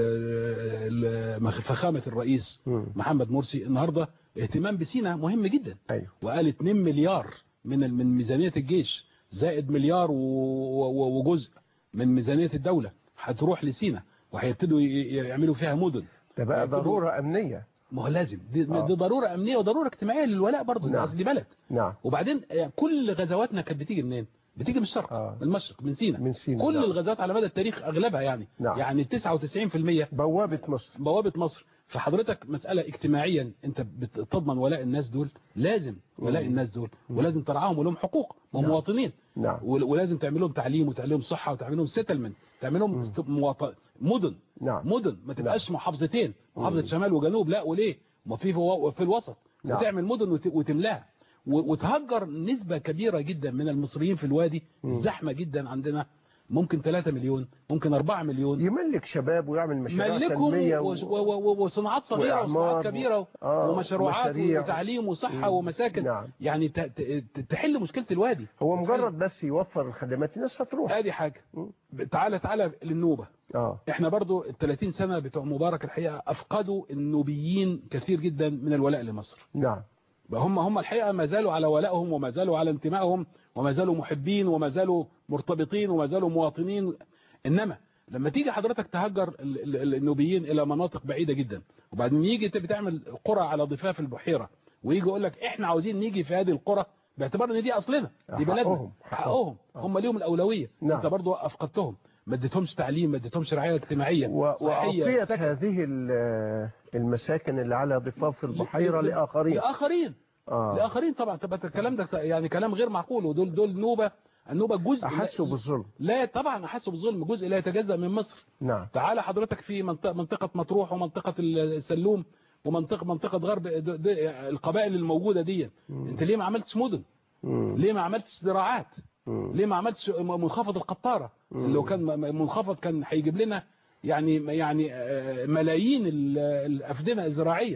ال- ال- فخامه الرئيس مم. محمد مرسي النهارده اهتمام بسينا مهم جدا ايوه وقال 2 مليار من ال- من ميزانيه الجيش زائد مليار و- و- وجزء من ميزانيه الدوله هتروح لسينا وهيبتدوا ي- ي- يعملوا فيها مدن ده بقى هيبتدوا- ضرورة امنية ما هو لازم دي, آه. دي ضروره امنيه وضروره اجتماعيه للولاء برضه نعم. نعم. دي بلد نعم وبعدين يعني كل غزواتنا كانت بتيجي منين بتيجي من الشرق آه. من المشرق من سينا من سينا كل نعم. الغزوات على مدى التاريخ اغلبها يعني نعم. يعني 99% بوابة مصر بوابه مصر فحضرتك مساله اجتماعيا انت بتضمن ولاء الناس دول لازم ولاء مم. الناس دول ولازم ترعاهم ولهم حقوق هم نعم. مواطنين نعم ول- ولازم تعمل لهم تعليم وتعمل لهم صحه وتعمل لهم سيتلمنت تعمل لهم است- مواطن مدن نعم مدن ما تبقاش محافظتين محافظه مم. شمال وجنوب لا وليه ما في في في الوسط نعم. وتعمل مدن وت- وتملاها و- وتهجر نسبة كبيرة جدا من المصريين في الوادي مم. زحمة جدا عندنا ممكن 3 مليون ممكن 4 مليون يملك شباب ويعمل مشاريع ملكهم تنمية و- و- و- وصناعات صغيرة وإعمار وصناعات و- كبيرة آه، ومشروعات ومشاريع. وتعليم وصحة مم. ومساكن نعم يعني ت- ت- تحل مشكلة الوادي هو مجرد بس يوفر الخدمات الناس هتروح ادي حاجة مم. تعالى تعالى للنوبة اه احنا برضو ال 30 سنة بتوع مبارك الحقيقة افقدوا النوبيين كثير جدا من الولاء لمصر نعم هم هم الحقيقة ما زالوا على ولائهم وما زالوا على انتمائهم وما زالوا محبين وما زالوا مرتبطين وما زالوا مواطنين إنما لما تيجي حضرتك تهجر ال- ال- النوبيين إلى مناطق بعيدة جدا وبعدين يجي انت بتعمل قرى على ضفاف البحيرة ويجي يقول لك احنا عاوزين نيجي في هذه القرى باعتبار ان دي اصلنا دي بلدنا حقهم. حقهم هم ليهم الأولوية نعم. انت برضو افقدتهم ما اديتهمش تعليم ما اديتهمش رعاية اجتماعية و- صحية وأعطيت سكن. هذه ال- المساكن اللي على ضفاف البحيرة ل- ل- لآخرين لآخرين آه. لآخرين طبعا طبعا الكلام ده يعني كلام غير معقول ودول دول نوبة النوبة جزء أحسوا لا- بالظلم لا طبعا أحسوا بالظلم جزء لا يتجزأ من مصر نعم تعالى حضرتك في منطقة, منطقة مطروح ومنطقة السلوم ومنطقة منطقة غرب د- د- القبائل الموجودة دي انت ليه ما عملتش مدن مم. ليه ما عملتش زراعات مم. ليه ما عملتش منخفض القطارة اللي لو كان م- منخفض كان هيجيب لنا يعني يعني آه، ملايين ال- الأفدنة الزراعية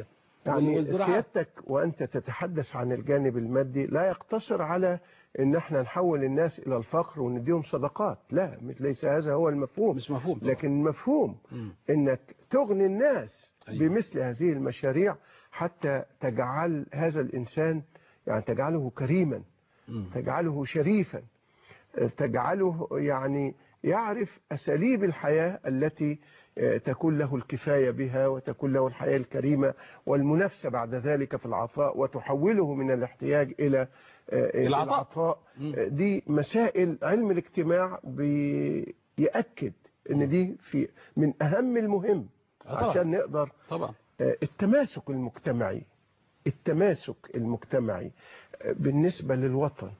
يعني والزراعة. سيادتك وأنت تتحدث عن الجانب المادي لا يقتصر على ان احنا نحول الناس الى الفقر ونديهم صدقات لا مش- ليس هذا هو المفهوم مش مفهوم طبعا. لكن المفهوم مم. انك تغني الناس أيوة. بمثل هذه المشاريع حتى تجعل هذا الانسان يعني تجعله كريما مم. تجعله شريفا تجعله يعني يعرف أساليب الحياة التي آه، تكون له الكفاية بها وتكون له الحياة الكريمة والمنافسة بعد ذلك في العطاء وتحوله من الاحتياج إلى آه، إلى العطاء. العطاء مم. آه، دي مسائل علم الاجتماع بيأكد ان دي في من أهم المهم آه طبعا. عشان نقدر طبعا آه، التماسك المجتمعي التماسك المجتمعي آه، بالنسبة للوطن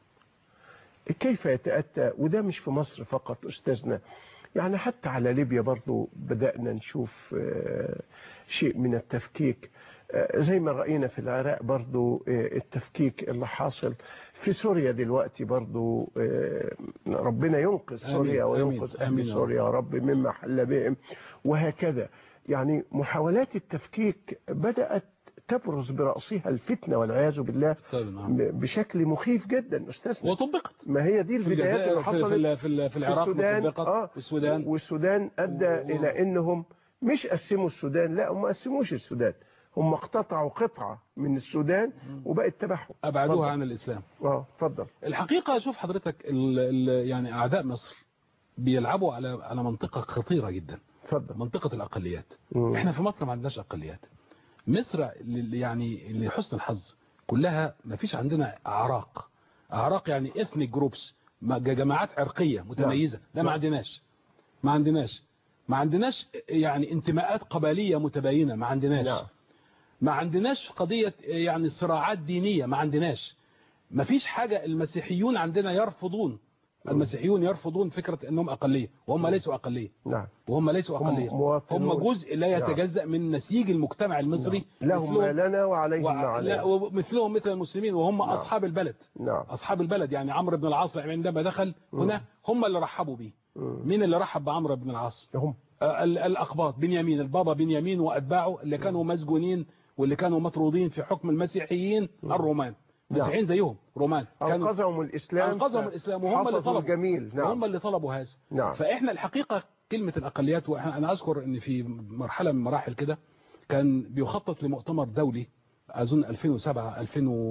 كيف يتأتى وده مش في مصر فقط أستاذنا يعني حتى على ليبيا برضو بدأنا نشوف آه، شيء من التفكيك آه، زي ما رأينا في العراق برضو آه، التفكيك اللي حاصل في سوريا دلوقتي برضو آه، ربنا ينقذ آمين، سوريا آمين، وينقذ آمين أهل يا سوريا يا رب مما حل بهم وهكذا يعني محاولات التفكيك بدأت تبرز برأسها الفتنة والعياذ بالله طيب نعم ب- بشكل مخيف جدا أستاذنا وطبقت ما هي دي في البدايات الجزائر اللي في, حصلت في, في, في, في العراق السودان وطبقت اه والسودان والسودان ادى و- الى انهم مش قسموا السودان لا هم ما قسموش السودان هم اقتطعوا قطعه من السودان وبقت تبعهم ابعدوها اتفضل. عن الاسلام اه اتفضل الحقيقه شوف حضرتك ال ال يعني اعداء مصر بيلعبوا على على منطقه خطيره جدا اتفضل منطقه الاقليات مم. احنا في مصر ما عندناش اقليات مصر ل- يعني لحسن الحظ كلها ما فيش عندنا اعراق اعراق يعني اثنيك جروبس جماعات عرقيه متميزه ده ما نعم. عندناش ما عندناش ما عندناش يعني انتماءات قبليه متباينه ما عندناش نعم ما عندناش قضية يعني صراعات دينية ما عندناش ما فيش حاجة المسيحيون عندنا يرفضون المسيحيون يرفضون فكرة انهم اقلية وهم ليسوا اقلية نعم وهم ليسوا هم اقلية مواطنون. هم جزء لا نعم. يتجزأ من نسيج المجتمع المصري لهم ما لنا وعليهم ما وع- لا، علينا ومثلهم مثل المسلمين وهم اصحاب البلد نعم اصحاب البلد يعني عمرو بن العاص عندما دخل هنا هم اللي رحبوا به مم. مين اللي رحب بعمرو بن العاص هم ال- الأقباط بنيامين البابا بنيامين وأتباعه اللي كانوا مسجونين واللي كانوا مطرودين في حكم المسيحيين الرومان نعم. مسيحيين زيهم رومان كانوا انقذهم الاسلام أنقذهم الإسلام وهم اللي حفظوا طلبوا الجميل وهم نعم اللي طلبوا هذا نعم فإحنا الحقيقة كلمة الأقليات وإحنا أنا أذكر أن في مرحلة من مراحل كده كان بيخطط لمؤتمر دولي أظن 2007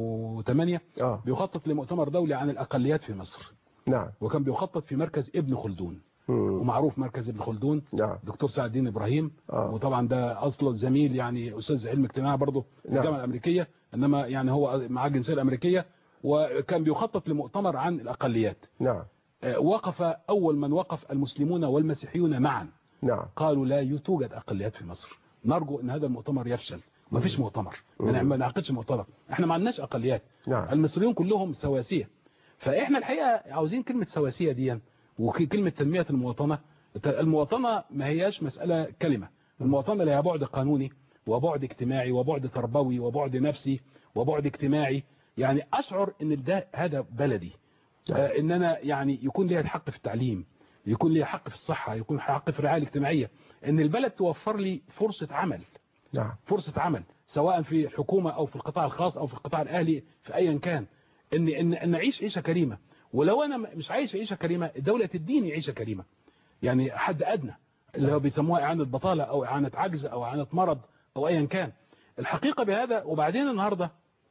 2008 اه بيخطط لمؤتمر دولي عن الأقليات في مصر نعم وكان بيخطط في مركز ابن خلدون مم. ومعروف مركز ابن خلدون نعم دكتور سعد الدين ابراهيم آه. وطبعا ده اصله زميل يعني استاذ علم اجتماع برضه في نعم. الجامعه الامريكيه انما يعني هو معاه الجنسيه الامريكيه وكان بيخطط لمؤتمر عن الاقليات نعم آه، وقف اول من وقف المسلمون والمسيحيون معا نعم قالوا لا توجد اقليات في مصر نرجو ان هذا المؤتمر يفشل ما فيش مؤتمر ما نعم- ما نعقدش مؤتمر احنا ما عندناش اقليات نعم المصريون كلهم سواسية فاحنا الحقيقة عاوزين كلمة سواسية دي وكلمة تنمية المواطنة المواطنة ما هياش مسألة كلمة المواطنة لها بعد قانوني وبعد اجتماعي وبعد تربوي وبعد نفسي وبعد اجتماعي يعني أشعر ان ده هذا بلدي نعم. آه، ان انا يعني يكون لي الحق في التعليم يكون لي حق في الصحة يكون حق في الرعاية الاجتماعية ان البلد توفر لي فرصة عمل نعم فرصة عمل سواء في الحكومة أو في القطاع الخاص أو في القطاع الأهلي في أيا كان إن إن إن أعيش عيشة كريمة ولو أنا مش عايش عيشة كريمة الدولة تديني عيشة كريمة يعني حد أدنى اللي هو بيسموها إعانة بطالة أو إعانة عجز أو إعانة مرض أو أيا كان الحقيقة بهذا وبعدين النهاردة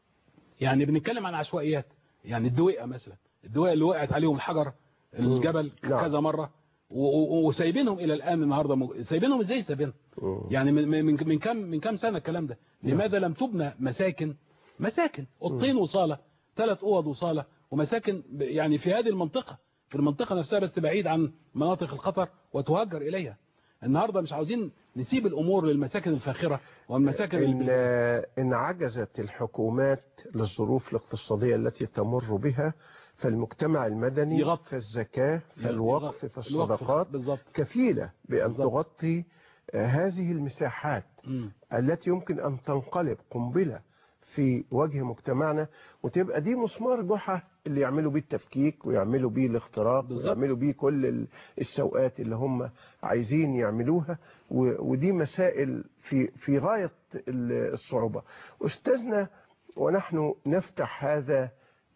يعني بنتكلم عن عشوائيات يعني الدويقة مثلا الدويقة اللي وقعت عليهم الحجر الجبل نعم. كذا مرة و- و- وسايبينهم إلى الآن النهاردة مو- سايبينهم إزاي سايبينهم مم. يعني من من من كم من كم سنه الكلام ده لماذا لم تبنى مساكن مساكن اوضتين وصاله ثلاث اوض وصاله ومساكن ب- يعني في هذه المنطقه في المنطقه نفسها بس بعيد عن مناطق الخطر وتهجر اليها النهارده مش عاوزين نسيب الامور للمساكن الفاخره والمساكن إن, ال- إن عجزت الحكومات للظروف الاقتصادية التي تمر بها فالمجتمع المدني يغطي. فالزكاة فالوقف الوقف فالصدقات بالظبط كفيلة بأن بالضبط. تغطي آه، هذه المساحات مم. التي يمكن أن تنقلب قنبلة في وجه مجتمعنا وتبقى دي مسمار جحا اللي يعملوا بيه التفكيك ويعملوا بيه الاختراق بالظبط. ويعملوا بيه كل ال- السوءات اللي هم عايزين يعملوها و- ودي مسائل في في غاية ال- الصعوبة أستاذنا ونحن نفتح هذا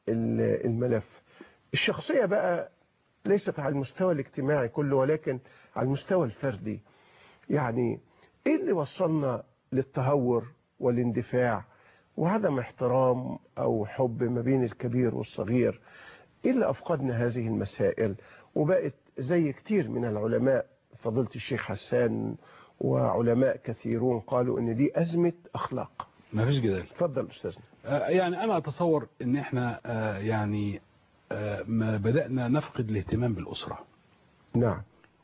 ال- الملف الشخصية بقى ليست على المستوى الاجتماعي كله ولكن على المستوى الفردي يعني ايه اللي وصلنا للتهور والاندفاع وعدم احترام او حب ما بين الكبير والصغير ايه اللي افقدنا هذه المسائل وبقت زي كتير من العلماء فضيلة الشيخ حسان وعلماء كثيرون قالوا ان دي ازمة اخلاق ما فيش جدال اتفضل استاذنا آه، يعني انا اتصور ان احنا آه، يعني آه، ما بدأنا نفقد الاهتمام بالأسرة نعم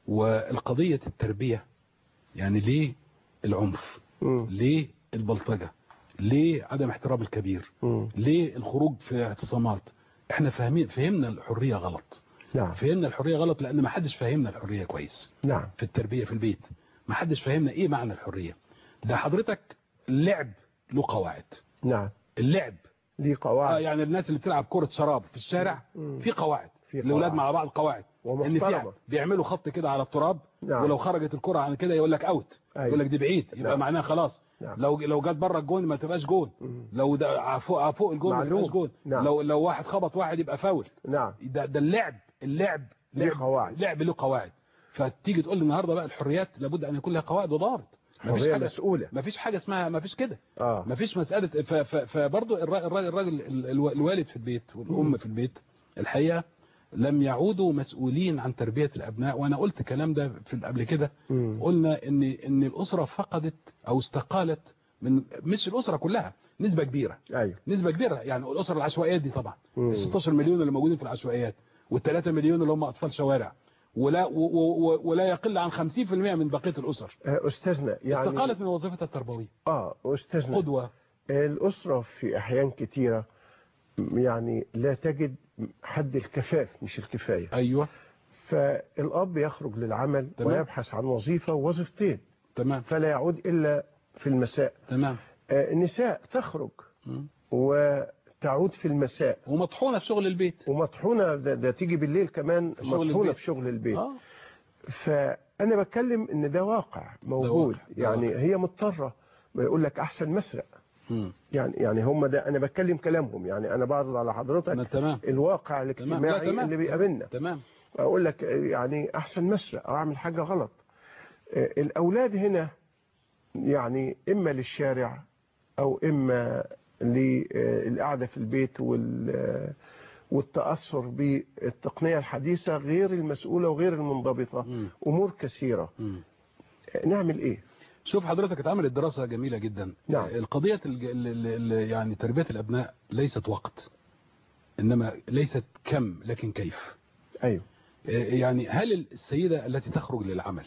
والقضية التربية يعني ليه العنف مم. ليه البلطجة ليه عدم احترام الكبير مم. ليه الخروج في اعتصامات احنا فاهمين فهمنا الحرية غلط نعم فهمنا الحرية غلط لان ما حدش فهمنا الحرية كويس نعم في التربية في البيت ما حدش فهمنا ايه معنى الحرية ده حضرتك اللعب له قواعد نعم اللعب دي آه قواعد يعني الناس اللي بتلعب كرة شراب في الشارع مم. في قواعد في الاولاد قواعد. مع بعض قواعد ان ومحترمة. في بيعملوا خط كده على التراب نعم. ولو خرجت الكرة عن كده يقول لك اوت أيوة. يقول لك دي بعيد يبقى نعم. معناها خلاص نعم. لو لو جت بره الجون ما تبقاش جون مم. لو ده فوق فوق الجون ما معلوم. تبقاش جون نعم. لو لو واحد خبط واحد يبقى فاول نعم ده ده اللعب اللعب ليه لعب قواعد. لعب له قواعد فتيجي تقول لي النهارده بقى الحريات لابد ان يكون لها قواعد وضابط مفيش حرية حاجه مسؤولة ما فيش حاجه اسمها ما فيش كده اه ما فيش مسألة ف- ف- فبرضه الراجل الراجل, الراجل ال- الو- الوالد في البيت والأم في البيت الحقيقة لم يعودوا مسؤولين عن تربية الأبناء وأنا قلت الكلام ده في قبل كده مم. قلنا إن إن الأسرة فقدت أو استقالت من مش الأسرة كلها نسبة كبيرة ايوه نسبة كبيرة يعني الأسرة العشوائيات دي طبعا مم. ال 16 مليون اللي موجودين في العشوائيات وال3 مليون اللي هم أطفال شوارع ولا و و و ولا يقل عن 50% من بقية الأسر آه، استاذنا يعني استقالت من وظيفتها التربوية اه استاذنا قدوة الأسرة في أحيان كتيرة يعني لا تجد حد الكفاف مش الكفاية أيوه فالأب يخرج للعمل تمام. ويبحث عن وظيفة ووظيفتين تمام فلا يعود إلا في المساء تمام آه، النساء تخرج مم. وتعود في المساء ومطحونة في شغل البيت ومطحونة ده, ده تيجي بالليل كمان في شغل مطحونة البيت. في شغل البيت اه فأنا بتكلم إن ده واقع موجود واقع، ده يعني واقع. هي مضطرة ما يقول لك أحسن مسرق مم. يعني يعني هم ده أنا بتكلم كلامهم يعني أنا بعرض على أنا حضرتك تمام الواقع تمام لا الاجتماعي تمام اللي بيقابلنا تمام اقول لك يعني احسن مسرق او اعمل حاجه غلط آه، الاولاد هنا يعني اما للشارع او اما للقعده في البيت وال والتاثر بالتقنيه الحديثه غير المسؤوله وغير المنضبطه مم. امور كثيره مم. آه، نعمل ايه شوف حضرتك اتعملت دراسة جميلة جدا نعم. القضية الج- ال- ال- ال- يعني تربية الأبناء ليست وقت إنما ليست كم لكن كيف ايوه يعني هل السيدة التي تخرج للعمل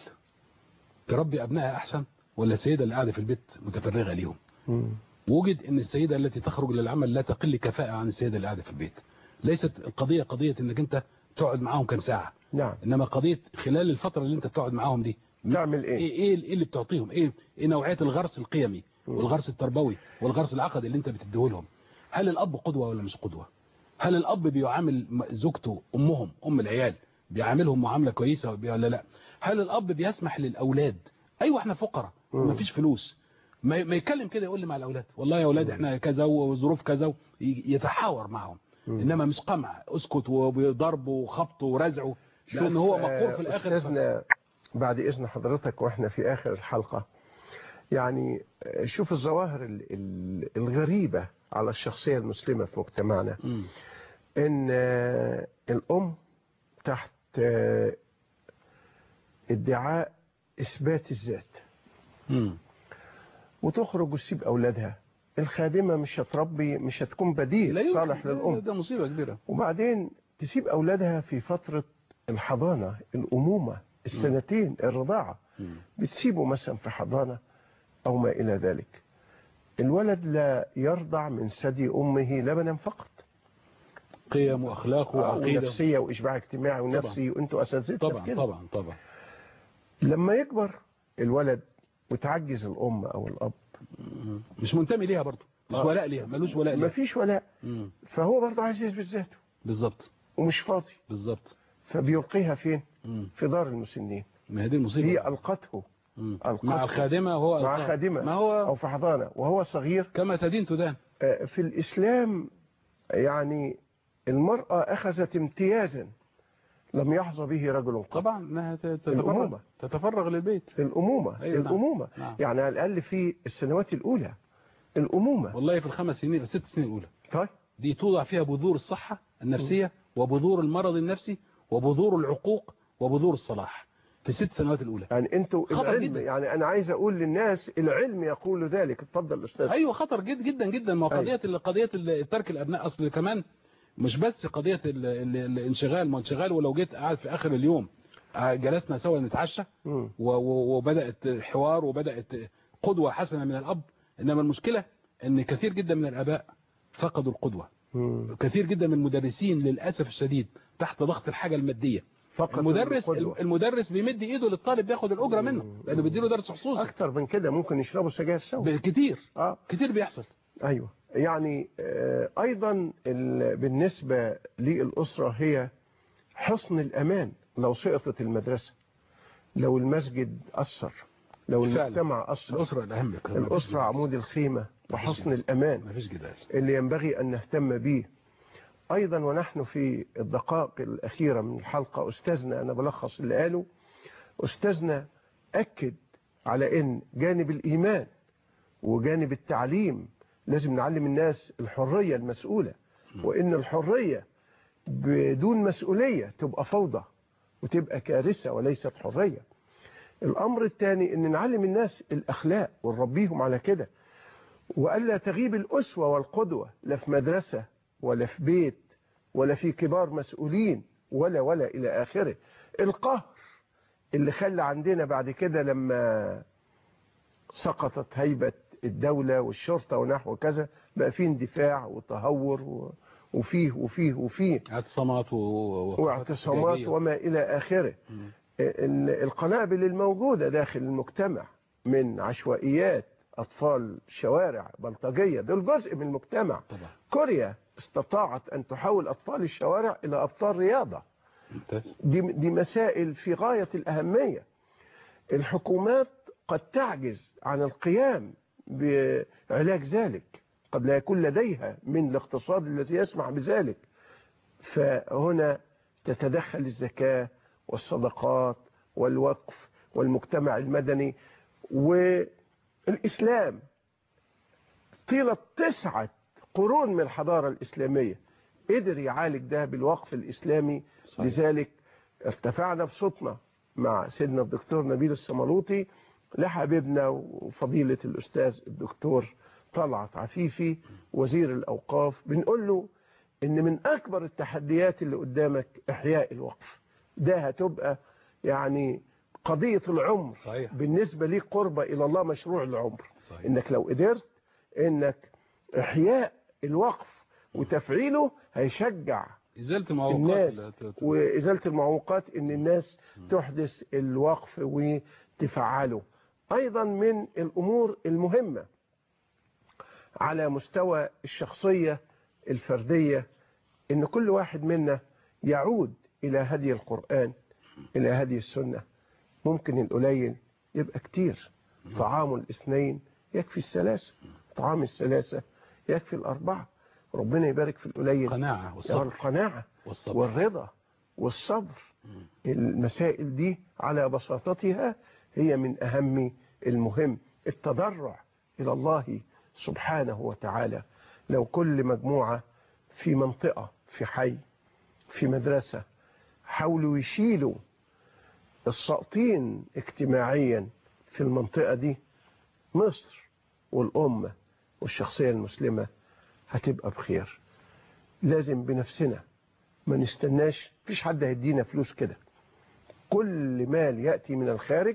تربي أبنائها أحسن ولا السيدة اللي قاعدة في البيت متفرغة ليهم مم. وجد ان السيدة التي تخرج للعمل لا تقل كفاءة عن السيدة اللي قاعدة في البيت ليست القضية قضية انك انت تقعد معاهم كم ساعة نعم انما قضية خلال الفترة اللي انت بتقعد معاهم دي تعمل ايه ايه ايه ايه اللي بتعطيهم ايه ايه نوعية الغرس القيمي والغرس التربوي والغرس العقدي اللي انت بتديه لهم هل الاب قدوة ولا مش قدوة هل الاب بيعامل م- زوجته امهم ام العيال بيعاملهم معاملة كويسة ولا لا هل الاب بيسمح للاولاد ايوه احنا فقراء مم. مفيش فلوس ما ما يتكلم كده يقول لي مع الاولاد والله يا اولاد احنا كذا وظروف كذا ي- يتحاور معهم مم. انما مش قمع اسكت وضرب وخبط ورزع لان شوف، هو آه، مقهور في الاخر أستاذنا بعد إذن حضرتك وإحنا في آخر الحلقة يعني آه، شوف الظواهر ال- ال- الغريبة على الشخصية المسلمة في مجتمعنا مم. إن آه، الأم تحت آه، ادعاء إثبات الذات مم. وتخرج وتسيب أولادها الخادمة مش هتربي مش هتكون لا بديل يمكن. صالح ده- للأم ده مصيبة كبيرة وبعدين تسيب أولادها في فترة الحضانة الأمومة السنتين الرضاعة مم. بتسيبه مثلا في حضانة أو ما إلى ذلك الولد لا يرضع من ثدي أمه لبنا فقط قيم واخلاق وعقيدة ونفسية وإشباع اجتماعي ونفسي وأنتوا أساتذتنا طبعا كده طبعا طبعا لما يكبر الولد وتعجز الأم أو الأب مم. مش منتمي ليها برضو مش آه. ولاء ليها ملوش ولاء ليها مفيش ولاء مم. فهو برضه عايز يثبت ذاته بالظبط ومش فاضي بالظبط فبيلقيها فين مم. في دار المسنين ما هي دي المصيبه هي ألقته مم. ألقته. مع الخادمه هو مع ألقاه. خادمة ما هو أو في حضانة وهو صغير كما تدين تدان آه، في الإسلام يعني المرأة أخذت امتيازا لم يحظى به رجل قط طبعا انها ت- تتفرغ الأمومة. تتفرغ للبيت الأمومة أيوة، نعم. الأمومة نعم. يعني على الأقل في السنوات الأولى الأمومة والله في الخمس سنين الست سنين الاولى طيب دي توضع فيها بذور الصحه النفسيه وبذور المرض النفسي وبذور العقوق وبذور الصلاح في الست سنوات الاولى يعني انتوا خطر العلم جدا. يعني أنا عايز أقول للناس العلم يقول ذلك اتفضل أستاذ ايوه خطر جد جدا جدا ما هو أيوة. قضيه قضيه ترك الابناء اصل كمان مش بس قضيه ال- ال- الانشغال ما هو انشغال ولو جيت قاعد في اخر اليوم آه، جلسنا سوا نتعشى مم. و- و- وبدات حوار وبدات قدوه حسنه من الاب انما المشكله ان كثير جدا من الاباء فقدوا القدوه مم. كثير جدا من المدرسين للاسف الشديد تحت ضغط الحاجه الماديه فقط المدرس القدوة. المدرس بيمد ايده للطالب بياخد الاجره منه لانه بيديله درس خصوصي أكتر من كده ممكن يشربوا سجاير سوا كتير اه كتير بيحصل ايوه يعني آه، ايضا ال- بالنسبه للاسره هي حصن الامان لو سقطت المدرسه لو المسجد اثر لو فعلا. المجتمع اثر الاسره الاهم الاسره عمود الخيمه وحصن الامان ما فيش جدال اللي ينبغي ان نهتم به ايضا ونحن في الدقائق الاخيره من الحلقه استاذنا انا بلخص اللي قاله استاذنا اكد على ان جانب الايمان وجانب التعليم لازم نعلم الناس الحريه المسؤوله وان الحريه بدون مسؤوليه تبقى فوضى وتبقى كارثه وليست حريه الامر الثاني ان نعلم الناس الاخلاق ونربيهم على كده والا تغيب الاسوه والقدوه لا في مدرسه ولا في بيت ولا في كبار مسؤولين ولا ولا الى اخره القهر اللي خلى عندنا بعد كده لما سقطت هيبه الدوله والشرطه ونحو كذا بقى فيه اندفاع وتهور و- وفيه وفيه وفيه اعتصامات و... و... واعتصامات احتجاجية. وما إلى آخره مم. ال- القنابل الموجودة داخل المجتمع من عشوائيات أطفال شوارع بلطجية دول جزء من المجتمع طبعا كوريا استطاعت أن تحول أطفال الشوارع إلى أبطال رياضة ممتاز دي, دي مسائل في غاية الأهمية الحكومات قد تعجز عن القيام بعلاج ذلك قد لا يكون لديها من الاقتصاد الذي يسمح بذلك فهنا تتدخل الزكاة والصدقات والوقف والمجتمع المدني والإسلام طيلة تسعة قرون من الحضارة الإسلامية قدر يعالج ده بالوقف الإسلامي صحيح. لذلك ارتفعنا بصوتنا مع سيدنا الدكتور نبيل السملوطي لحبيبنا وفضيلة الأستاذ الدكتور طلعت عفيفي وزير الأوقاف بنقول له إن من أكبر التحديات اللي قدامك إحياء الوقف ده هتبقى يعني قضية العمر صحيح. بالنسبة لي قربة إلى الله مشروع العمر صحيح. إنك لو قدرت إنك إحياء الوقف وتفعيله هيشجع ازاله المعوقات الناس اللي هت- وإزالة المعوقات إن الناس تحدث الوقف وتفعله أيضا من الأمور المهمة على مستوى الشخصية الفردية إن كل واحد منا يعود إلى هدي القرآن إلى هدي السنة ممكن القليل يبقى كتير طعام الاثنين يكفي الثلاثة طعام الثلاثة يكفي الأربعة ربنا يبارك في القليل القناعه يا والصبر القناعة والصبر والرضا والصبر المسائل دي على بساطتها هي من أهم المهم التضرع إلى الله سبحانه وتعالى لو كل مجموعة في منطقة في حي في مدرسة حاولوا يشيلوا الساقطين اجتماعيا في المنطقة دي مصر والأمة والشخصية المسلمة هتبقى بخير لازم بنفسنا ما نستناش مفيش حد هيدينا فلوس كده كل مال يأتي من الخارج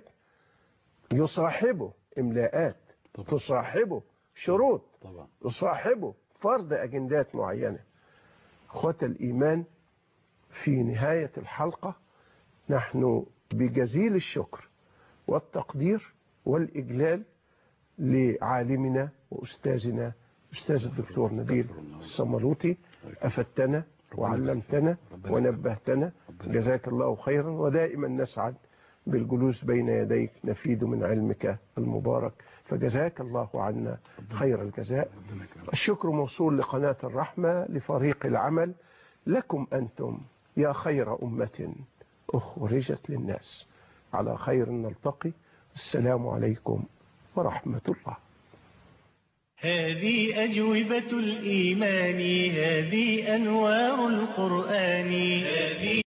يصاحبه إملاءات طبعا. تصاحبه شروط طبعا يصاحبه فرض أجندات معينة أخوة الإيمان في نهاية الحلقة نحن بجزيل الشكر والتقدير والإجلال لعالمنا وأستاذنا أستاذ الدكتور نبيل الصملوطي أفدتنا وعلمتنا ونبهتنا جزاك الله خيرا ودائما نسعد بالجلوس بين يديك نفيد من علمك المبارك فجزاك الله عنا خير الجزاء الشكر موصول لقناة الرحمة لفريق العمل لكم أنتم يا خير أمة أخرجت للناس على خير نلتقي السلام عليكم ورحمة الله هذه أجوبة الإيمان هذه أنوار القرآن هذه